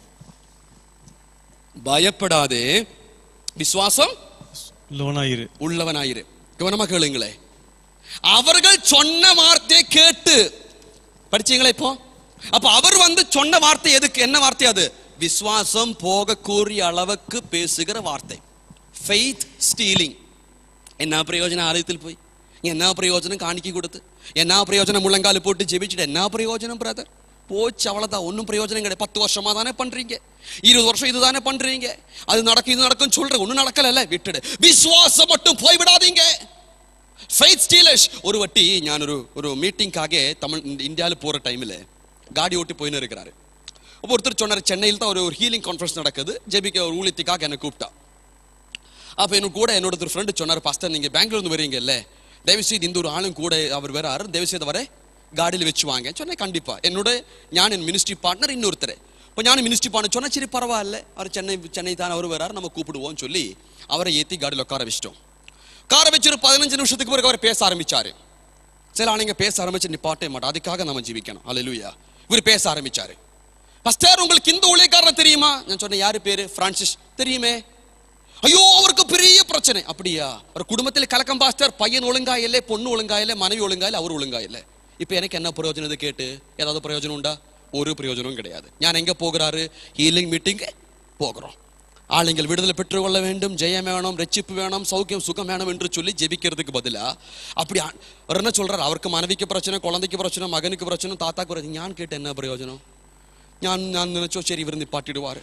பயப்படாதே விசுவாசம் உள்ளவனாயிரு உள்ளவனாயிரு கவனமா கேளுங்களே அவர்கள் சொன்ன வார்த்தையை கேட்டு படிச்சீங்களா இப்போ அப்ப அவர் வந்து சொன்ன வார்த்தை எதுக்கு என்ன வார்த்தை அது விசுவாசம் போக கூறிய அளவுக்கு பேசுகிற வார்த்தை ஃபெய்த் ஸ்டீலிங் என்ன பிரயோஜனம் ஆலயத்தில் போய் என்ன பிரயோஜனம் காணிக்கை கொடுத்து என்ன பிரயோஜனம் முழங்கால் போட்டு ஜெபிச்சுட்டு என்ன பிரயோஜனம் பிரதர் போச்சு அவ்வளவுதான் ஒன்றும் பிரயோஜனம் கிடையாது பத்து வருஷமா தானே பண்றீங்க இருபது வருஷம் இதுதானே பண்றீங்க அது நடக்கும் இது நடக்கும் சொல்ற ஒன்றும் நடக்கல விட்டுடு விசுவாசம் மட்டும் போய்விடாதீங்க ஃபெய்த் ஸ்டீலர்ஸ் ஒரு வட்டி ஞான் ஒரு ஒரு மீட்டிங்காக தமிழ் இந்தியாவில் போகிற டைமில் காடி ஓட்டி போயின்னு இருக்கிறாரு அப்போ ஒருத்தர் சொன்னார் சென்னையில் தான் ஒரு ஒரு ஹீலிங் கான்ஃபரன்ஸ் நடக்குது ஜெபிக்க ஒரு ஊழியத்துக்காக என்னை கூப்பிட்டா அப்போ எனக்கு கூட என்னோட ஒரு ஃப்ரெண்டு சொன்னார் பாஸ்டர் நீங்கள் பெங்களூர்ந்து வரீங்க இல்லை தயவுசெய்து இந்த ஒரு ஆளும் கூட அவர் வராரு தயவுசெய்து வர காடியில் வச்சு வாங்க சொன்னேன் கண்டிப்பா என்னோட ஞான் என் மினிஸ்ட்ரி பார்ட்னர் இன்னொருத்தர் இப்போ ஞான் மினிஸ்ட்ரி பார்ட்னர் சொன்னா சரி பரவாயில்ல அவர் சென்னை சென்னை தான் அவர் வராரு நம்ம கூப்பிடுவோம்னு சொல்லி அவரை ஏற்றி காடியில் உட்கார வச்சிட்டோம் உட்கார வச்சு ஒரு பதினஞ்சு நிமிஷத்துக்கு பிறகு அவர் பேச ஆரம்பிச்சாரு சில ஆளுங்க பேச ஆரம்பிச்சு நிப்பாட்டே மாட்டோம் அதுக்காக நம்ம ஜீவிக்கணும் அல்லேலூயா இவர் பேச ஆரம்பிச்சாரு பஸ்டர் உங்களுக்கு இந்த ஊழியக்காரர் தெரியுமா நான் சொன்னேன் யாரு பேரு பிரான்சிஸ் தெரியுமே ஐயோ அவருக்கு பெரிய பிரச்சனை அப்படியா ஒரு குடும்பத்தில் கலக்கம் பாஸ்டர் பையன் ஒழுங்கா இல்லை பொண்ணு ஒழுங்கா இல்லை மனைவி ஒழுங்கா இல்லை அவர் ஒழுங்கா இல்லை இப்போ எனக்கு என்ன பிரயோஜனம் இது கேட்டு ஏதாவது பிரயோஜனம் உண்டா ஒரு பிரயோஜனமும் கிடையாது ஞான் எங்க போகிறாரு ஹீலிங் மீட்டிங் போகிறோம் ஆளுங்கள் விடுதலை பெற்றுக்கொள்ள வேண்டும் ஜெயம் வேணும் ரட்சிப்பு வேணும் சௌக்கியம் சுகம் வேணும் என்று சொல்லி ஜெபிக்கிறதுக்கு பதிலா அப்படி ஆ- அவர் என்ன சொல்றாரு அவருக்கு மனைவிக்கு பிரச்சனை குழந்தைக்கு பிரச்சனை மகனுக்கு பிரச்சனை தாத்தாக்கு பிரச்சனை ஞான் கேட்டு என்ன பிரயோஜனம் ஞான் நான் நினைச்சோ சரி இவர் நிப்பாட்டிடுவாரு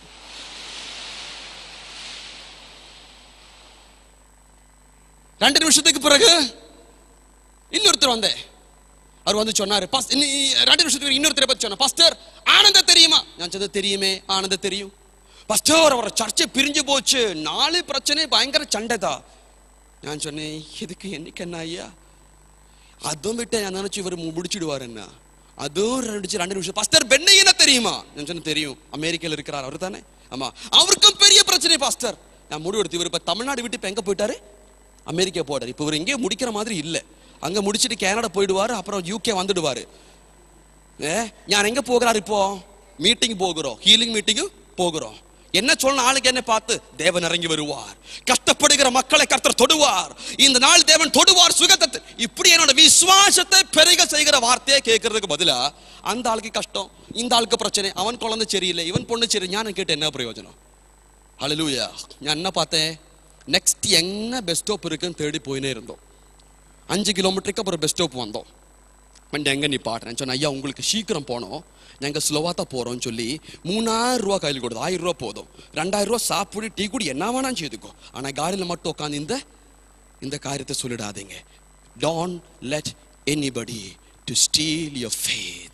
ரெண்டு நிமிஷத்துக்கு பிறகு இன்னொருத்தர் வந்தேன் அவர் வந்து சொன்னாரு "பாஸ்- இன்னி- ரெண்டு நிமிஷத்துக்கு இன்னொருத்தரை பத்தி சொன்ன பாஸ்டர் ஆனந்த தெரியுமா நான் சொன்னது தெரியுமே ஆனந்த தெரியும் பாஸ்டர் அவரை சர்ச்சை பிரிஞ்சு போச்சு நாலு பிரச்சனை பயங்கர சண்டைதா நான் சொன்னேன் இதுக்கு என்னைக்கு என்ன ஐயா அதுவும் விட்டு நான் நினைச்சு இவர் மு- முடிச்சிடுவார் என்ன அதுவும் ரெண்டு ரெண்டு நிமிஷம் பாஸ்டர் பெண்ணையின தெரியுமா நான் சொன்னேன் தெரியும் அமெரிக்கால இருக்கிறார் அவர் தானே ஆமா அவருக்கும் பெரிய பிரச்சனை பாஸ்டர் நான் முடிவெடுத்து இவர் இப்ப தமிழ்நாடு விட்டு இப்ப எங்க போயிட்டாரு அமெரிக்கா போடாரு இப்போ இவர் எங்கேயோ முடிக்கிற மாதிரி இல்ல அங்க முடிச்சிட்டு கனடா போயிடுவாரு அப்புறம் யூகே வந்துடுவாரு ஏ ഞാൻ எங்க போகிறாரு இப்போ மீட்டிங் போகிறோம் ஹீலிங் மீட்டிங் போகிறோம் என்ன சொல்லணும் ஆளுக்கு என்ன பார்த்து தேவன் இறங்கி வருவார் கஷ்டப்படுகிற மக்களை கர்த்தர் தொடுவார் இந்த நாள் தேவன் தொடுவார் சுகத்தை இப்படி என்னோட விசுவாசத்தை பெருக செய்கிற வார்த்தையை கேட்கறதுக்கு பதிலா அந்த ஆளுக்கு கஷ்டம் இந்த ஆளுக்கு பிரச்சனை அவன் குழந்தை சரியில்லை இவன் பொண்ணு சரி ஞானம் கேட்டு என்ன பிரயோஜனம் ஹalleluya ഞാൻ என்ன பார்த்தேன் நெக்ஸ்ட் எங்க பெஸ் ஸ்டாப் இருக்குன்னு தேடி போயினே இருந்தோம் அஞ்சு கிலோமீட்டருக்கு அப்புறம் பெஸ் ஸ்டாப் வந்தோம் வண்டி எங்க நிப்பாட்டுறேன் சொன்ன ஐயா உங்களுக்கு சீக்கிரம் போனோம் நாங்கள் ஸ்லோவாக தான் போகிறோம்னு சொல்லி மூணாயிரம் ரூபா கையில் கொடுத்து ஆயிரம் ரூபா போதும் ரெண்டாயிரம் ரூபா சாப்பிடு டீ குடி என்ன வேணாம் செய்துக்கோ ஆனால் காரியில் மட்டும் உட்காந்து இந்த இந்த காரியத்தை சொல்லிடாதீங்க don't let anybody to steal your faith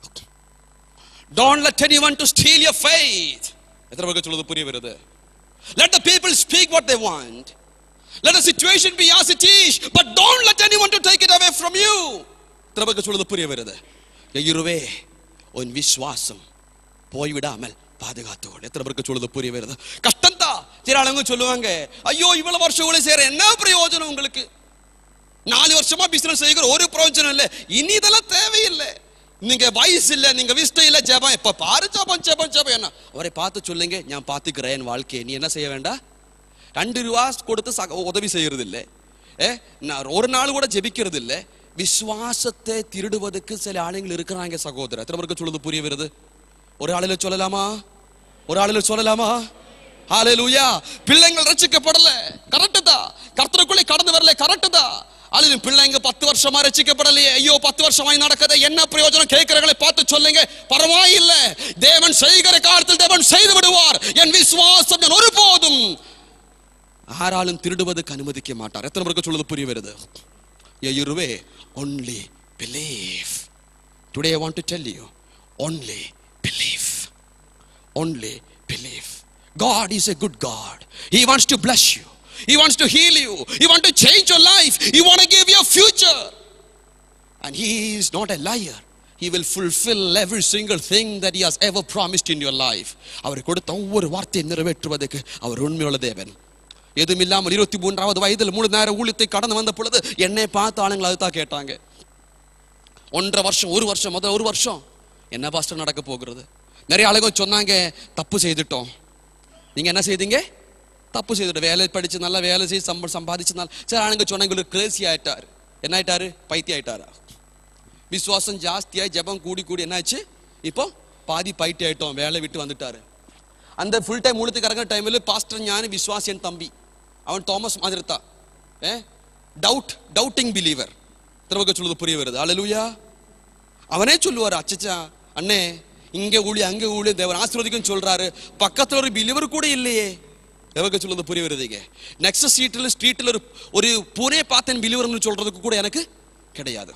don't let any one to steal your faith எத்தனை பேருக்கு சொல்லுது புரிய வருது let the people speak what they want let the situation be as it is but don't let anyone to take it away from you எத்தனை பேருக்கு சொல்லுது புரிய வருது எயிருவே உன் விசுவாசம் போய்விடாமல் பாதுகாத்துக்கொள் எத்தனை பேருக்கு சொல்லுது புரிய வருது கஷ்டம் தான் சில ஆளுங்க சொல்லுவாங்க ஐயோ இவ்வளவு வருஷம் இவ்வளவு செய்யற என்ன பிரயோஜனம் உங்களுக்கு நாலு வருஷமா பிசினஸ் செய்கிற ஒரு பிரயோஜனம் இல்லை இனி இதெல்லாம் தேவையில்லை நீங்க வயசு இல்ல நீங்க விஷ்டம் இல்ல ஜெபம் இப்ப பாரு ஜெபம் ஜெபம் ஜெபம் என்ன அவரை பார்த்து சொல்லுங்க நான் பார்த்துக்கிறேன் என் வாழ்க்கையை நீ என்ன செய்ய வேண்டாம் ரெண்டு ரூபா கொடுத்து சக உதவி செய்யறது இல்லை ஏ நான் ஒரு நாள் கூட ஜெபிக்கிறது இல்லை விசுவாசத்தை திருடுவதற்கு சில ஆளுங்கள் இருக்கிறாங்க சகோதரர் எத்தனை பேருக்கு சொல்லுது புரிய வருது ஒரு ஆளில சொல்லலாமா ஒரு ஆளில சொல்லலாமா ஹalleluya பிள்ளைங்கள் ரட்சிக்கப்படல கரெக்ட் தான் கர்த்தருக்குள்ளே கடந்து வரல கரெக்ட் தான் அல்லது பிள்ளைங்க பத்து வருஷமா ரட்சிக்கப்படலையே ஐயோ பத்து வருஷமாய் நடக்குது என்ன பிரயோஜனம் கேட்கிறவங்களை பார்த்து சொல்லுங்க பரவாயில்ல தேவன் செய்கிற காலத்தில் தேவன் செய்து விடுவார் என் விசுவாசம் நான் ஒருபோதும் யாராலும் திருடுவதற்கு அனுமதிக்க மாட்டார் எத்தனை பேருக்கு சொல்லுது புரிய வருது இருவே only believe today I want to tell you only believe only believe. God is a good God. He wants to bless you. He wants to heal you. He wants to change your life. He wants to give you a future. And He is not a liar. He will fulfill every single thing that He has ever promised in your life. அவர் கொடுத்த ஒவ்வொரு வார்த்தையை நிறைவேற்றுவதற்கு அவர் உண்மையுள்ள தேவன் எதுவும் இல்லாமல் இருபத்தி மூன்றாவது வயதில் மூணு நேர ஊழியத்தை கடந்து வந்த பொழுது என்னை பார்த்து ஆளுங்கள் அதுதான் கேட்டாங்க ஒன்றரை வருஷம் ஒரு வருஷம் முதல் ஒரு வருஷம் என்ன பாஸ்டர் நடக்க போகிறது நிறைய ஆளுங்க சொன்னாங்க தப்பு செய்துட்டோம் நீங்க என்ன செய்தீங்க தப்பு செய்துட்டோம் வேலை படிச்சு நல்லா வேலை செய்து சம்ப சம்பாதிச்சு நல்லா சரி ஆளுங்க சொன்னாங்க இவருக்கு கிரேசி ஆயிட்டாரு என்ன ஆயிட்டாரு பைத்தியம் ஆயிட்டாரா விசுவாசம் ஜாஸ்தியாய் ஜெபம் கூடி கூடி என்னாச்சு இப்போ பாதி பைத்தி ஆயிட்டோம் வேலை விட்டு வந்துட்டாரு அந்த ஃபுல் டைம் முழுத்துக்கு இறங்குற டைமில் பாஸ்டர் ஞானி விசுவாசியன் தம்பி அவன் தாமஸ் மாதிரி தான் ஏ டவுட் டவுட்டிங் பிலீவர் திரும்ப சொல்லுது புரிய வருது அலலுயா அவனே சொல்லுவார் அச்சச்சா அண்ணே இங்க ஊழி அங்க ஊழி தேவன் ஆசீர்வதிக்கும் சொல்றாரு பக்கத்துல ஒரு பிலிவர் கூட இல்லையே எவங்க சொல்லுது புரிய வருதுங்க நெக்ஸ்ட் ஸ்ட்ரீட்ல ஸ்ட்ரீட்ல ஒரு ஒரு பூனே பார்த்தேன் பிலிவர்னு சொல்றதுக்கு கூட எனக்கு கிடையாது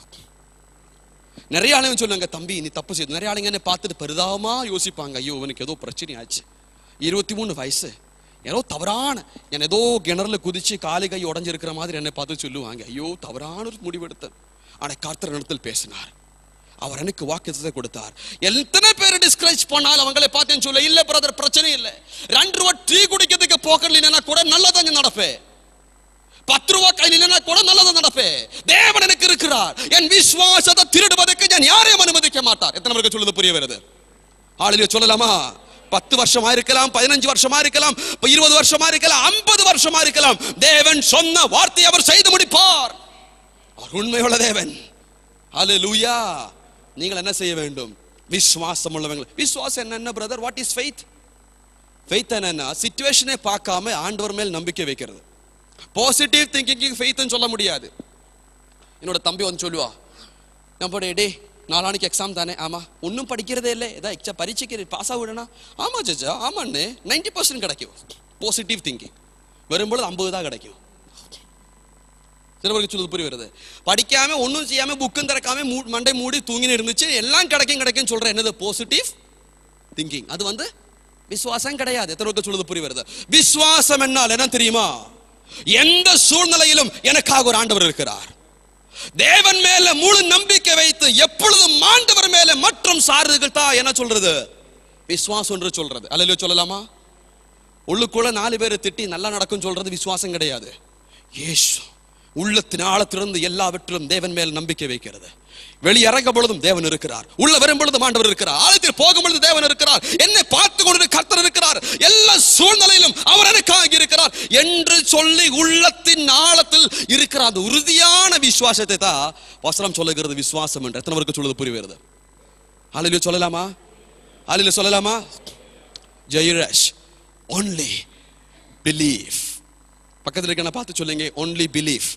நிறைய ஆளுங்க சொல்லுவாங்க தம்பி நீ தப்பு செய்து நிறைய ஆளுங்க என்ன பார்த்துட்டு பரிதாபமா யோசிப்பாங்க ஐயோ இவனுக்கு ஏதோ பிரச்சனை ஆச்சு இருபத்தி மூணு வயசு ஏதோ தவறான என் ஏதோ கிணறுல குதிச்சு காலு கை உடஞ்சிருக்கிற மாதிரி என்னை பார்த்து சொல்லுவாங்க ஐயோ தவறான ஒரு முடிவெடுத்தேன் ஆனா கர்த்தர் இடத்தில் பேசினார் அவர் எனக்கு வாக்குத்தத்தை கொடுத்தார் எத்தனை பேர் டிஸ்கரேஜ் பண்ணாலும் அவங்களை பார்த்தேன்னு சொல்ல இல்ல பிரதர் பிரச்சனை இல்லை ரெண்டு ரூபா டீ குடிக்கிறதுக்கு போக்கல் இல்லைன்னா கூட நல்லதாங்க நடப்பேன் பத்து ரூபா கையில் இல்லைன்னா கூட நல்லதா நடப்பேன் தேவன் எனக்கு இருக்கிறார் என் விசுவாசத்தை திருடுவதற்கு நான் யாரையும் அனுமதிக்க மாட்டார் எத்தனை பேருக்கு சொல்லுது புரிய வருது ஆளுநர் சொல்லலாமா பத்து வருஷமா இருக்கலாம் பதினஞ்சு வருஷமா இருக்கலாம் இப்ப இருபது வருஷமா இருக்கலாம் ஐம்பது வருஷமா இருக்கலாம் தேவன் சொன்ன வார்த்தை அவர் செய்து முடிப்பார் அவர் உண்மையுள்ள தேவன் ஹalleluya நீங்கள் என்ன செய்ய வேண்டும் விசுவாசம் உள்ளவங்க விசுவாசம் என்னென்ன brother what is faith faith என்னன்னா சிச்சுவேஷனை பார்க்காம ஆண்டவர் மேல் நம்பிக்கை வைக்கிறது பாசிட்டிவ் திங்கிங் ஃபெய்த்னு சொல்ல முடியாது என்னோட தம்பி வந்து சொல்லுவா நம்ம டே நாளானிக்கு எக்ஸாம் தானே ஆமா ஒன்றும் படிக்கிறதே இல்லை ஏதா எக்ஸாம் பரீட்சைக்கு பாஸ் ஆகிடனா ஆமா ஜட்ஜா ஆமாண்ணே நைன்டி பர்சன்ட் கிடைக்கும் பாசிட்டிவ் திங்கிங் வரும்பொழுது ஐம்பது தான் கிடைக்கும் சிலவருக்கு சொல்லுது புரிய வருது படிக்காம ஒன்றும் செய்யாம புக்கும் திறக்காம மூ மண்டை மூடி தூங்கின்னு இருந்துச்சு எல்லாம் கிடைக்கும் கிடைக்கும் சொல்ற என்னது பாசிட்டிவ் திங்கிங் அது வந்து விசுவாசம் கிடையாது எத்தனை பேருக்கு சொல்லுது புரிய வருது விசுவாசம் என்னால் என்ன தெரியுமா எந்த சூழ்நிலையிலும் எனக்காக ஒரு ஆண்டவர் இருக்கிறார் தேவன் மேல முழு நம்பிக்கை வைத்து எப்பொழுதும் ஆண்டவர் மேல மற்றும் சாறுகள் தான் என்ன சொல்றது விசுவாசம் என்று சொல்றது அல்ல சொல்லலாமா உள்ளுக்குள்ள நாலு பேரை திட்டி நல்லா நடக்கும் சொல்றது விசுவாசம் கிடையாது இயேசு உள்ளத்தின் ஆழத்திலிருந்து எல்லாவற்றிலும் தேவன் மேல் நம்பிக்கை வைக்கிறது வெளியிறங்க பொழுதும் தேவன் இருக்கிறார் உள்ள வரும் பொழுதும் ஆண்டவர் இருக்கிறார் ஆழத்தில் போகும் பொழுது தேவன் இருக்கிறார் என்னை பார்த்து கொண்டு கர்த்தர் இருக்கிறார் எல்லா சூழ்நிலையிலும் அவர் எனக்காக இருக்கிறார் என்று சொல்லி உள்ளத்தின் ஆழத்தில் இருக்கிற அந்த உறுதியான விசுவாசத்தை தான் வசனம் சொல்லுகிறது விசுவாசம் என்று எத்தனை பேருக்கு சொல்லுது புரிவது ஆளில சொல்லலாமா ஆளில சொல்லலாமா ஜெயராஜ் only believe பக்கத்துல இருக்க பார்த்து சொல்லுங்க ஒன்லி பிலீஃப்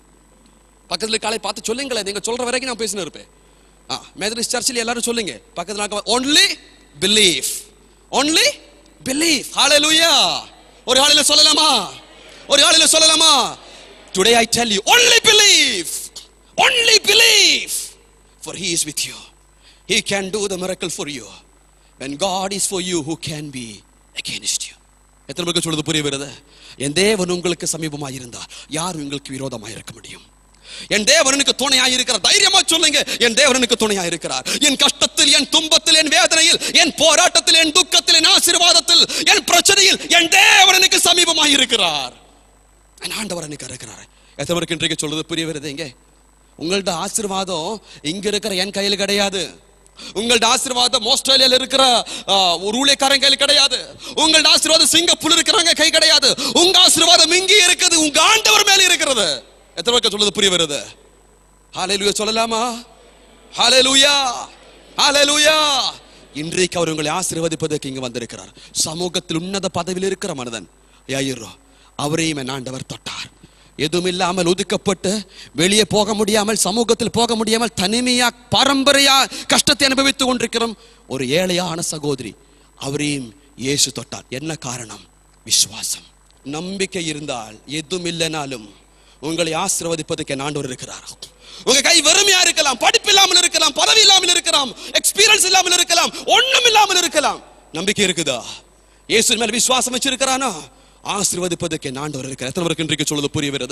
பக்கத்துல காலை பார்த்து சொல்லுங்களேன் நீங்க சொல்ற வரைக்கும் நான் பேசினு இருப்பேன் ஆ மெதரிஸ்ட் சர்ச்சில் எல்லாரும் சொல்லுங்க பக்கத்துல ஒன்லி பிலீஃப் ஒன்லி பிலீஃப் ஹalleluya ஒரு ஹalleluya சொல்லலாமா ஒரு ஹalleluya சொல்லலாமா today I tell you only believe only believe for he is with you he can do the miracle for you when god is for you who can be against you எத்தனை பேருக்கு சொல்றது புரிய வருது என் தேவன் உங்களுக்கு சமீபமாக இருந்தா யார் உங்களுக்கு விரோதமாக இருக்க முடியும் என் தேவனுக்கு துணையாக இருக்கிறார் தைரியமா சொல்லுங்க என் தேவனுக்கு துணையாக இருக்கிறார் என் கஷ்டத்தில் என் துன்பத்தில் என் வேதனையில் என் போராட்டத்தில் என் துக்கத்தில் என் ஆசீர்வாதத்தில் என் பிரச்சனையில் என் தேவனுக்கு சமீபமாக இருக்கிறார் என் ஆண்டவர் எனக்கு இருக்கிறார் எத்தனை பேருக்கு இன்றைக்கு சொல்றது புரிய வருது இங்கே உங்கள்ட்ட ஆசீர்வாதம் இங்க இருக்கிற என் கையில் கிடையாது உங்கள்ட்ட ஆசீர்வாதம் ஆஸ்திரேலியால இருக்கிற ஆ, ஒரு ஊழியக்காரன் கையில் கிடையாது உங்கள்ட்ட ஆசீர்வாதம் சிங்கப்பூர் இருக்கிறவங்க கை கிடையாது உங்க ஆசீர்வாதம் இங்கே இருக்குது உங்க ஆண்டவர் மேல இருக்கிறது எத்தனை பேருக்கு சொல்றது புரிய வருது ஹalleluya சொல்லலாமா ஹalleluya ஹalleluya இன்றைக்கு அவர் உங்களை ஆசீர்வதிப்பதற்கு இங்கு வந்திருக்கிறார் சமூகத்தில் உன்னத பதவியில் இருக்கிற மனிதன் யாயிரோ அவரையும் என் ஆண்டவர் தொட்டார் எதுவும் இல்லாமல் ஒதுக்கப்பட்டு வெளியே போக முடியாமல் சமூகத்தில் போக முடியாமல் தனிமையா பரம்பரையா கஷ்டத்தை அனுபவித்துக் கொண்டிருக்கிறோம் ஒரு ஏழையான சகோதரி அவரையும் இயேசு தொட்டார் என்ன காரணம் விசுவாசம் நம்பிக்கை இருந்தால் எதுவும் இல்லைனாலும் உங்களை ஆசீர்வதிப்பதற்கு என் ஆண்டவர் இருக்கிறார் உங்க கை வெறுமையா இருக்கலாம் படிப்பு இல்லாமல் இருக்கலாம் பதவி இல்லாமல் இருக்கலாம் எக்ஸ்பீரியன்ஸ் இல்லாமல் இருக்கலாம் ஒண்ணும் இல்லாமல் இருக்கலாம் நம்பிக்கை இருக்குதா இயேசு மேல விசுவாசம் வச்சிருக்கிறானா ஆசீர்வதிப்பதற்கு என் ஆண்டவர் இருக்கிறார் எத்தனை பேருக்கு இன்றைக்கு சொல்றது புரிய வருது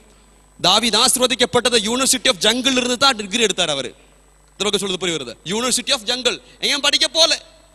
தாவீது ஆசீர்வதிக்கப்பட்டது யூனிவர்சிட்டி ஆஃப் ஜங்கிள் இருந்து தான் டிகிரி எடுத்தார் அவரு எத்தனை பேருக்கு சொல்றது புரிய வருது யூனிவர்சிட்டி ஆஃப் ஜங்கிள் ஏன் படிக்க போல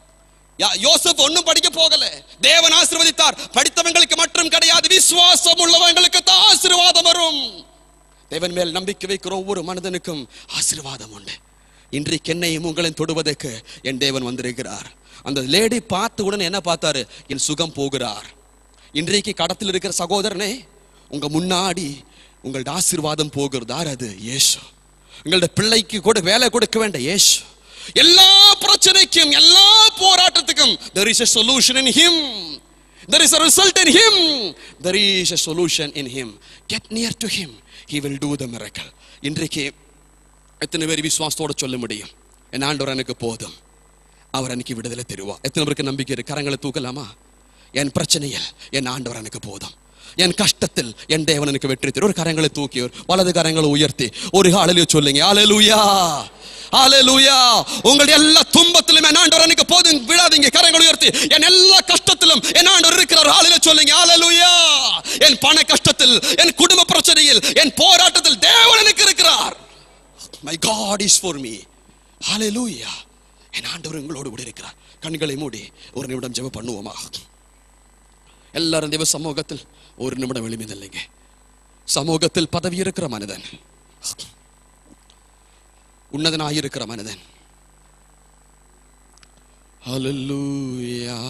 யா- யோசப் ஒண்ணும் படிக்க போகல தேவன் ஆசீர்வதித்தார் படித்தவங்களுக்கு மட்டும் கிடையாது விசுவாசம் உள்ளவங்களுக்கு தான் ஆசீர்வாதம் வரும் தேவன் மேல் நம்பிக்கை வைக்கிற ஒவ்வொரு மனிதனுக்கும் ஆசீர்வாதம் உண்டு இன்றைக்கு என்னையும் உங்களையும் தொடுவதற்கு என் தேவன் வந்திருக்கிறார் அந்த லேடி பார்த்த உடனே என்ன பார்த்தாரு என் சுகம் போகிறார் இன்றைக்கு கடத்தில் இருக்கிற சகோதரனே உங்க முன்னாடி உங்களோட ஆசீர்வாதம் போகிறது யார் அது இயேசு உங்களோட பிள்ளைக்கு கூட வேலை கொடுக்க வேண்டாம் இயேசு எல்லா பிரச்சனைக்கும் எல்லா போராட்டத்துக்கும் there is a solution in him there is a result in him there is a solution in him get near to him he will do the miracle இன்றைக்கு எத்தனை பேர் விசுவாசத்தோட சொல்ல முடியும் என் ஆண்டவர் எனக்கு போதும் அவர் எனக்கு விடுதலை தருவார் எத்தனை பேருக்கு நம்பிக்கை இருக்கு கரங்களை தூக்கலாமா என் பிரச்சனையில் என் ஆண்டவர் எனக்கு போதும் என் கஷ்டத்தில் என் தேவன் எனக்கு வெற்றி தரும் ஒரு கரங்களை தூக்கி ஒரு வலது கரங்களை உயர்த்தி ஒரு ஹalleluya சொல்லுங்க ஹalleluya ஹalleluya உங்களுடைய எல்லா துன்பத்திலும் என் ஆண்டவர் எனக்கு போதும் விடாதீங்க கரங்களை உயர்த்தி என் எல்லா கஷ்டத்திலும் என் ஆண்டவர் இருக்கிறார் ஹalleluya சொல்லுங்க ஹalleluya என் பண கஷ்டத்தில் என் குடும்ப பிரச்சனையில் என் போராட்டத்தில் தேவன் எனக்கு இருக்கிறார் my God is for me ஹalleluya என் ஆண்டவர் உங்களோடு கூட இருக்கிறார் கண்களை மூடி ஒரு நிமிடம் ஜெபம் பண்ணுவோமா எல்லாரும் தேவ சமூகத்தில் ஒரு நிமிடம் எளிமையில்லைங்க சமூகத்தில் பதவி இருக்கிற மனிதன் உன்னதனாய் இருக்கிற மனிதன் Hallelujah.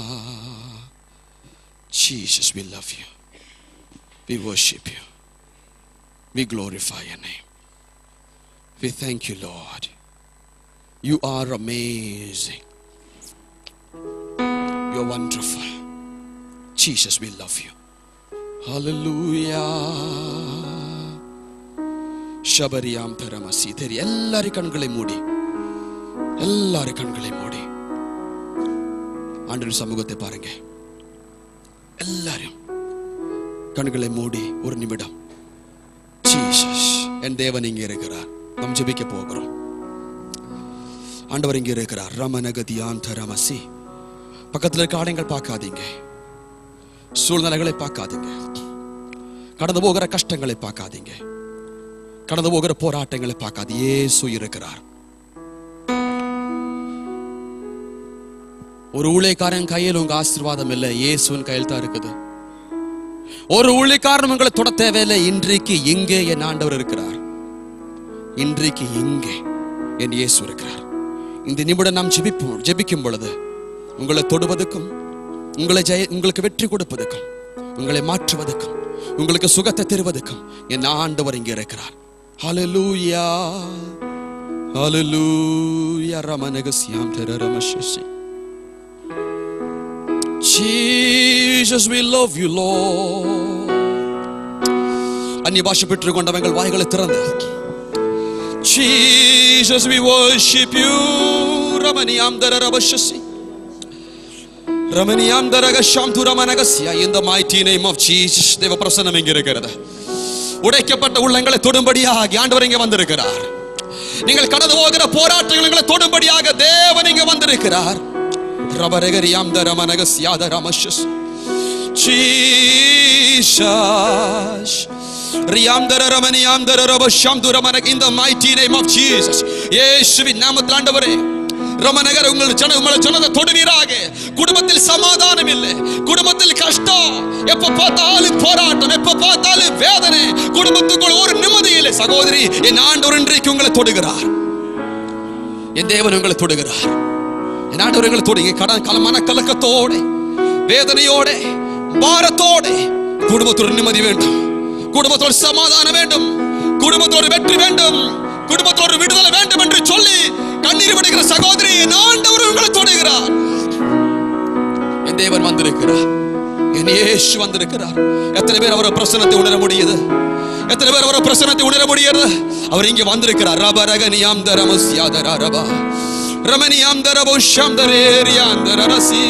Jesus, we love you. We worship you. We glorify your name. We thank you, Lord. You are amazing. You're wonderful. Jesus, we love you. Hallelujah. ಶಬರಿಯಾಂ ಪರಮಸಿ ತೆರಿ ಎಲ್ಲರ ಕಣ್களை மூடி எல்லார கண்களை மூடி ஆண்டவர் சமூகத்தை பாருங்க எல்லாரும் கண்களை மூடி ஒரு நிமிடம் ஜீசஸ் என் தேவன் இங்கே இருக்கிறார் நாம் ஜெபிக்க போகிறோம் ஆண்டவர் இங்கே இருக்கிறார் ரமநகதியாந்த ரமசி பக்கத்தில் இருக்க ஆடைகள் பார்க்காதீங்க சூழ்நிலைகளை பார்க்காதீங்க கடந்து போகிற கஷ்டங்களை பார்க்காதீங்க கடந்து போகிற போராட்டங்களை பார்க்காது இயேசு இருக்கிறார் ஒரு ஊழியக்காரன் கையில் உங்க ஆசீர்வாதம் இல்லை இயேசுவின் கையில் தான் இருக்குது ஒரு ஊழியக்காரன் உங்களை தொட தேவையில்லை இன்றைக்கு இங்கே என் ஆண்டவர் இருக்கிறார் இன்றைக்கு இங்கே என் இயேசு இருக்கிறார் இந்த நிமிடம் நாம் ஜெபிப்போம் ஜெபிக்கும் பொழுது உங்களை தொடுவதற்கும் உங்களை ஜெய உங்களுக்கு வெற்றி கொடுப்பதற்கும் உங்களை மாற்றுவதற்கும் உங்களுக்கு சுகத்தை தருவதற்கும் என் ஆண்டவர் இங்கே இருக்கிறார் ஹalleluya ஹalleluya ரமனகஸ்யாம் தரரமஷசி Jesus we love you Lord அந்நிய பாஷை பெற்றுக்கொண்டவங்கள் வாய்களை திறந்து Jesus, we worship you. Ramaniyam dararabashasi. Ramaniyam daragasham turamaнаgasya. In the mighty name of Jesus. தேவ பிரசன்னம் இங்க இருக்கிறது உடைக்கப்பட்ட உள்ளங்களை தொடும்படியாக ஆண்டவர் இங்க வந்திருக்கிறார் நீங்கள் கடந்து போகிற போராட்டங்களை தொடும்படியாக தேவன் இங்க வந்திருக்கிறார் ரபரகரியாம் தரமனகஸ்யாத ரமஷஸ் Jesus. ரியாம்தர ரமணியாம்தர ரபஷாம் துரமனக் in the mighty name of Jesus. இயேசுவின் நாமத்தில் ஆண்டவரே ரமநகர் உங்கள் ஜன உங்களை ஜனதை தொடுவீராக குடும்பத்தில் சமாதானம் இல்லை குடும்பத்தில் கஷ்டம் எப்ப பார்த்தாலும் போராட்டம் எப்ப பார்த்தாலும் வேதனை குடும்பத்துக்குள் ஒரு நிம்மதி இல்லை சகோதரி என் ஆண்டவர் இன்றைக்கு உங்களை தொடுகிறார் என் தேவன் உங்களை தொடுகிறார் என் ஆண்டவர் உங்களை தொடுங்க கடன் கல மனக்கலக்கத்தோட வேதனையோட பாரத்தோட குடும்பத்தோட நிம்மதி வேண்டும் குடும்பத்தோட சமாதானம் வேண்டும் குடும்பத்தோட வெற்றி வேண்டும் குடும்பத்தோட விடுதலை வேண்டும் என்று சொல்லி கண்ணீர் விடுகிற சகோதரி என் ஆண்டவர் உங்களை தொடுகிறார் என் தேவன் வந்திருக்கிறார் என் இயேசு வந்திருக்கிறார் எத்தனை பேர் அவர பிரசனத்தை உணர முடியுது எத்தனை பேர் அவர பிரசனத்தை உணர முடியுது அவர் இங்கே வந்திருக்கிறார் ரப ரகனியாம் தரமஸ்யாதரா ரபா ரமணியாம் தரபோ Sham தரேரியாம்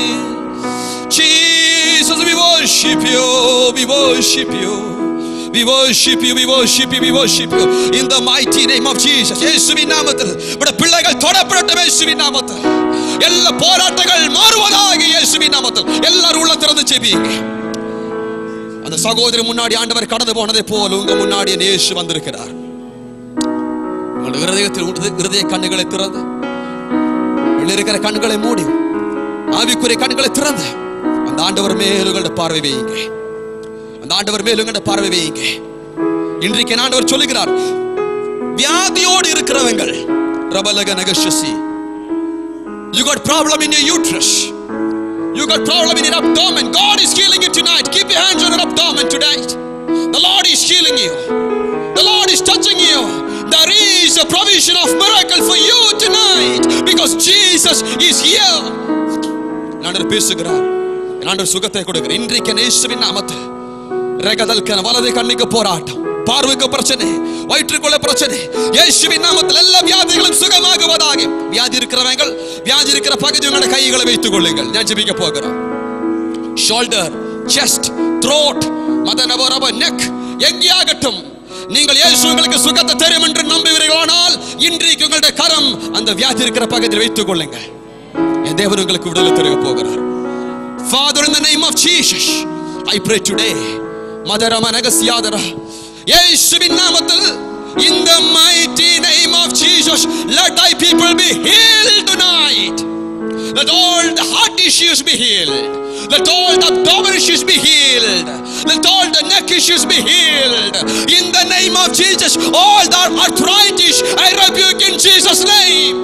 Jesus, we worship you, we worship you. We worship you, we worship you, we worship you. In the mighty name of Jesus. இயேசுவின் நாமத்தில் விட பிள்ளைகள் தொடப்படட்டும் இயேசுவின் நாமத்தில் எல்லா போராட்டங்கள் மாறுவதாக இயேசுவின் நாமத்தில் எல்லாரும் உள்ள திறந்து செபியுங்க அந்த சகோதரி முன்னாடி ஆண்டவர் கடந்து போனதை போல உங்க முன்னாடி என் இயேசு வந்திருக்கிறார் உங்கள் இருதயத்தில் உண்டு- இருதய கண்ணுகளை திறந்து உள்ள இருக்கிற கண்களை மூடி ஆவிக்குரிய கண்களை திறந்து அந்த ஆண்டவர் மேல் உங்களோட பார்வை வையுங்க அந்த ஆண்டவர் மேல் உங்களோட பார்வை வையுங்க இன்றைக்கு என் ஆண்டவர் சொல்லுகிறார் வியாதியோடு இருக்கிறவங்கள் ரபலக நகஷசி you got problem in your uterus you got problem in your abdomen god is healing you tonight keep your hands on your abdomen tonight the lord is healing you the lord is touching you there is a provision of miracle for you tonight because jesus is here ஆண்டவர் பேசுகிறார் என் ஆண்டவர் சுகத்தை கொடுக்கிறார் இன்றைக்கு என் இயேசுவின் நாமத்தில் ரெகதல்கன வலது கண்ணுக்கு போராட்டம் பார்வைக்கு பிரச்சனை வயிற்றுக்குள்ள பிரச்சனை இயேசுவின் நாமத்தில் எல்லா வியாதிகளும் சுகமாகுவதாக வியாதி இருக்கிறவங்க வியாதி இருக்கிற பகுதியோட கைகளை வைத்துக் கொள்ளுங்கள் நான் ஜெபிக்க போகிறோம் ஷோல்டர் செஸ்ட் த்ரோட் மத நபரப நெக் எங்கேயாகட்டும் நீங்கள் இயேசு உங்களுக்கு சுகத்தை தரும் என்று நம்புவீர்களானால் இன்றைக்கு உங்களுடைய கரம் அந்த வியாதி இருக்கிற பகுதியில் வைத்துக் கொள்ளுங்கள் என் தேவன் உங்களுக்கு விடுதலை தருக போகிறார் Father, in the name of Jesus, I pray today. Madara Managasiyadara. இயேசுவின் நாமத்தில் in the mighty name of Jesus, let thy people be healed tonight. Let all the heart issues be healed. Let all the abdomen issues be healed. Let all the neck issues be healed. In the name of Jesus, all the arthritis, I rebuke in Jesus' name.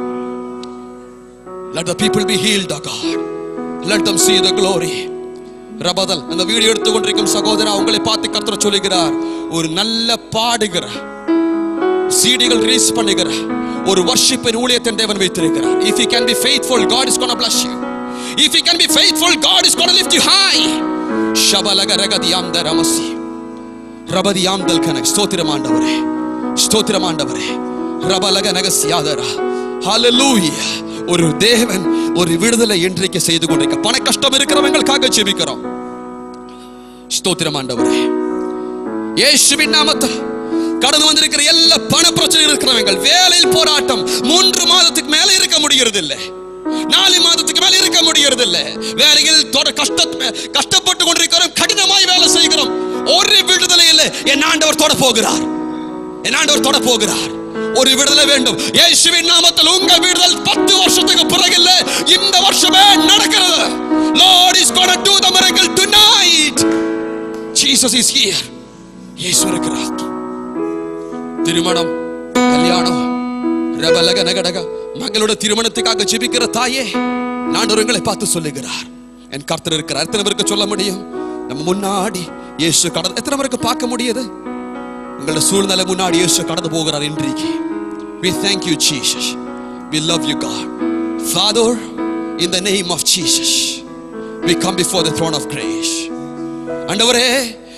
Let the people be healed, O God. Let them see the glory. ரபதல் அந்த video எடுத்துக்கொண்டிருக்கும் சகோதரா உங்களை பார்த்து கர்த்தர் சொல்லுகிறார் ஒரு நல்ல பாடுகிற சீடிகள் release பண்ணுகிற ஒரு வர்ஷிப்பின் ஊழியத்தின் தேவன் வைத்திருக்கிறார் if you can be faithful god is going to bless you if you can be faithful god is going to lift you high ஷபலக ரகதியாம் தரமசி ரபதியாம் தல் கனக் ஸ்தோத்திரம் ஆண்டவரே ஸ்தோத்திரம் ஆண்டவரே ரபலக நகசியாதரா ஹalleluya ஒரு தேவன் ஒரு விடுதலை இன்றைக்கு செய்து கொண்டிருக்க பண கஷ்டம் இருக்கிறவங்களுக்காக ஜெபிக்கிறோம் ஸ்தோத்திரம் ஆண்டவரே இயேசுவின் நாமத்தில் கடந்து வந்திருக்கிற எல்லா பண பிரச்சனை இருக்கிறவங்க வேலையில் போராட்டம் மூன்று மாதத்துக்கு மேல இருக்க முடிகிறது இல்லை நாலு மாதத்துக்கு மேல இருக்க முடிகிறது இல்லை வேலையில் தொட கஷ்ட கஷ்டப்பட்டு கொண்டிருக்கிறோம் கடினமாய் வேலை செய்கிறோம் ஒரு விடுதலை இல்லை என் ஆண்டவர் தொட போகிறார் என் ஆண்டவர் தொட போகிறார் ஒரு விடுதலை வேண்டும் இயேசுவின் நாமத்தில் உங்க விடுதல் பத்து வருஷத்துக்கு பிறகு இல்ல இந்த வருஷமே நடக்கிறது Lord is going to do the miracle tonight Jesus is here இயேசு இருக்கிறார் திருமணம் கல்யாணம் ரபலக நகடக மகளோட திருமணத்துக்காக ஜெபிக்கிற தாயே நான் உங்களை பார்த்து சொல்லுகிறார் என் கர்த்தர் இருக்கிறார் எத்தனை பேருக்கு சொல்ல முடியும் நம்ம முன்னாடி இயேசு கடந்து எத்தனை பேருக்கு பார்க்க முடியுது உங்களோட சூழ்நிலை முன்னாடி இயேசு கடந்து போகிறார் இன்றைக்கு we thank you jesus we love you god father in the name of jesus we come before the throne of grace ஆண்டவரே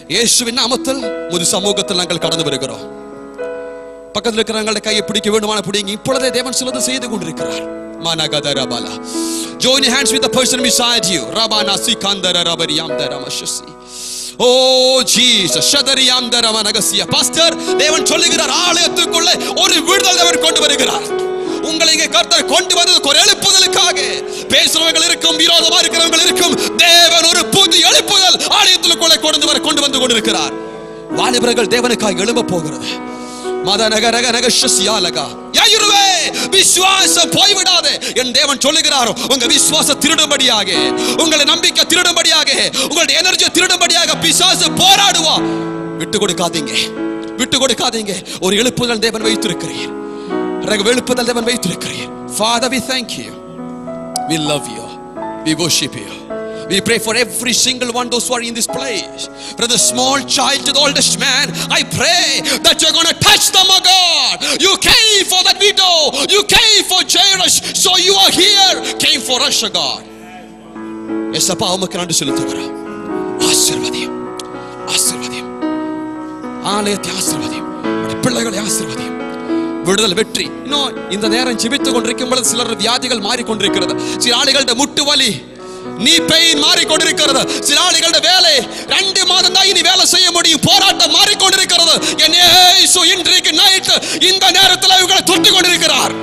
இயேசுவின் நாமத்தில் முது சமூகத்தில் நாங்கள் கடந்து வருகிறோம் பக்கத்தில் இருக்கிறவங்களுடைய கையை பிடிக்க வேண்டுமான பிடிங்க இப்பொழுதே தேவன் சிலது செய்து கொண்டிருக்கிறார் மானகத ரபாலா join your hands with the person beside you rabana sikandara rabariam daramashasi oh Jesus ஷதரியாம் தரமனகசிய பாஸ்டர் தேவன் சொல்லுகிறார் ஆலயத்துக்குள்ளே ஒரு விடுதல் தேவன் கொண்டு வருகிறார் உங்களை இங்கே கர்த்தர் கொண்டு வந்தது ஒரு எழுப்புதலுக்காக பேசுறவர்கள் இருக்கும் விரோதமா இருக்கிறவர்கள் இருக்கும் தேவன் ஒரு புது எழுப்புதல் ஆலயத்துக்குள்ளே கொண்டு வர கொண்டு வந்து கொண்டிருக்கிறார் வாலிபர்கள் தேவனுக்காக எழும்ப போகிறது மதநகரகனகஷசியாலகா யாயிருவே விசுவாசம் போய்விடாதே என் தேவன் சொல்லுகிறார் உங்க விசுவாசம் திருடும்படியாக உங்களை நம்பிக்கை திருடும்படியாக உங்களுடைய எனர்ஜி திருடும்படியாக பிசாசு போராடுவா விட்டு கொடுக்காதீங்க விட்டு கொடுக்காதீங்க ஒரு எழுப்புதல் தேவன் வைத்திருக்கிறீர் ரக எழுப்புதல் தேவன் வைத்திருக்கிறீர் Father we thank you we love you we worship you We pray for every single one those who are in this place. From the small child to the oldest man, I pray that you're going to touch them, oh God. You came for that widow. You came for Jairus. So you are here. Came for us, oh God. எஸ்அப்பா உமக்கு நன்றி செலுத்துகிறோம் ஆசீர்வதியும் ஆசீர்வதியும் ஆலயத்தை ஆசீர்வதியும் உம்முடைய பிள்ளைகளை ஆசீர்வதியும் விடுதல் வெற்றி இன்னும் இந்த நேரம் ஜெபித்துக் கொண்டிருக்கும் பொழுது சிலர் வியாதிகள் மாறிக்கொண்டிருக்கிறது சில ஆளுകളുടെ முட்டு வலி நீ பெயின் மாறிக்கொண்டிருக்கிறது சில ஆளுകളുടെ வேலை ரெண்டு மாதம் தான் இனி வேலை செய்ய முடியும் போராட்டம் மாறிக்கொண்டிருக்கிறது என் இயேசு இன்றைக்கு நைட் இந்த நேரத்தில் இவங்களை தொட்டு கொண்டிருக்கிறார்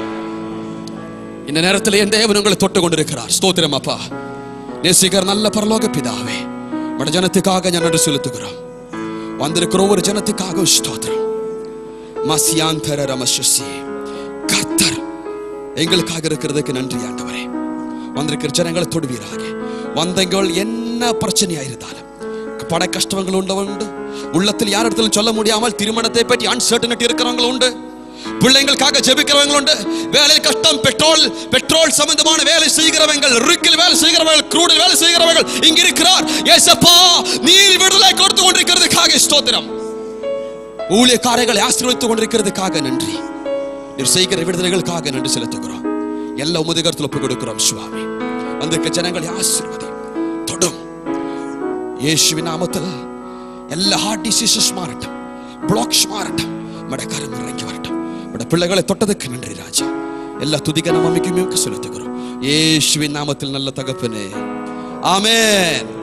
இந்த நேரத்தில் என் தேவன் உங்களை தொட்டு கொண்டிருக்கிறார் ஸ்தோத்திரம் அப்பா நேசிக்கிற நல்ல பரலோக பிதாவே உட ஜனத்துக்காக ഞാൻ நன்றி செலுத்துகிறோம் வந்திருக்கிற ஒவ்வொரு ஜனத்துக்காக ஸ்தோத்திரம் மசியாந்தர ரமசசி கர்த்தர் எங்களுக்காக இருக்கிறதுக்கு நன்றி ஆண்டவரே வந்திருக்கிற ஜனங்களை தொடுவீராக வந்தங்கள் என்ன பிரச்சனையா இருந்தாலும் பண கஷ்டங்கள் உண்டு உள்ளத்தில் யாரிடத்திலும் சொல்ல முடியாமல் திருமணத்தை பற்றி அன்சர்டனிட்டி இருக்கிறவங்க உண்டு பிள்ளைங்களுக்காக ஜெபிக்கிறவங்க உண்டு வேலை கஷ்டம் பெட்ரோல் பெட்ரோல் சம்பந்தமான வேலை செய்கிறவங்க ரிக்கில் வேலை செய்கிறவர்கள் க்ரூடில் வேலை செய்கிறவர்கள் இங்க இருக்கிறார் ஏசப்பா நீர் விடுதலை கொடுத்து கொண்டிருக்கிறதுக்காக ஸ்தோத்திரம் ஊழியக்காரர்களை ஆசீர்வதித்துக் கொண்டிருக்கிறதுக்காக நன்றி நீர் செய்கிற விடுதலைகளுக்காக நன்றி செலுத்துகிறோம் எல்லா உமதுகரத்தில் ஒப்பு கொடுக்கிறோம் சுவாமி வந்திருக்க ஜனங்களை ஆசீர்வதி தொடும் യേശുവിൻ നാമത്തിൽ എല്ലാ ഹാർട്ട് ഡിസീസസ് മാറട്ടെ ബ്ലോക്സ് മാറട്ടെ നമ്മുടെ കരം ഇറങ്ങി വരട്ടെ നമ്മുടെ പിള്ളകളെ തൊട്ടതൊക്കെ നன்றி രാജ എല്ലാ തുതിക നമ്മയ്ക്കും സെലുത്തുகிறோம் യേശുവിൻ നാമത്തിൽ നല്ല തകപ്പനെ ആമേൻ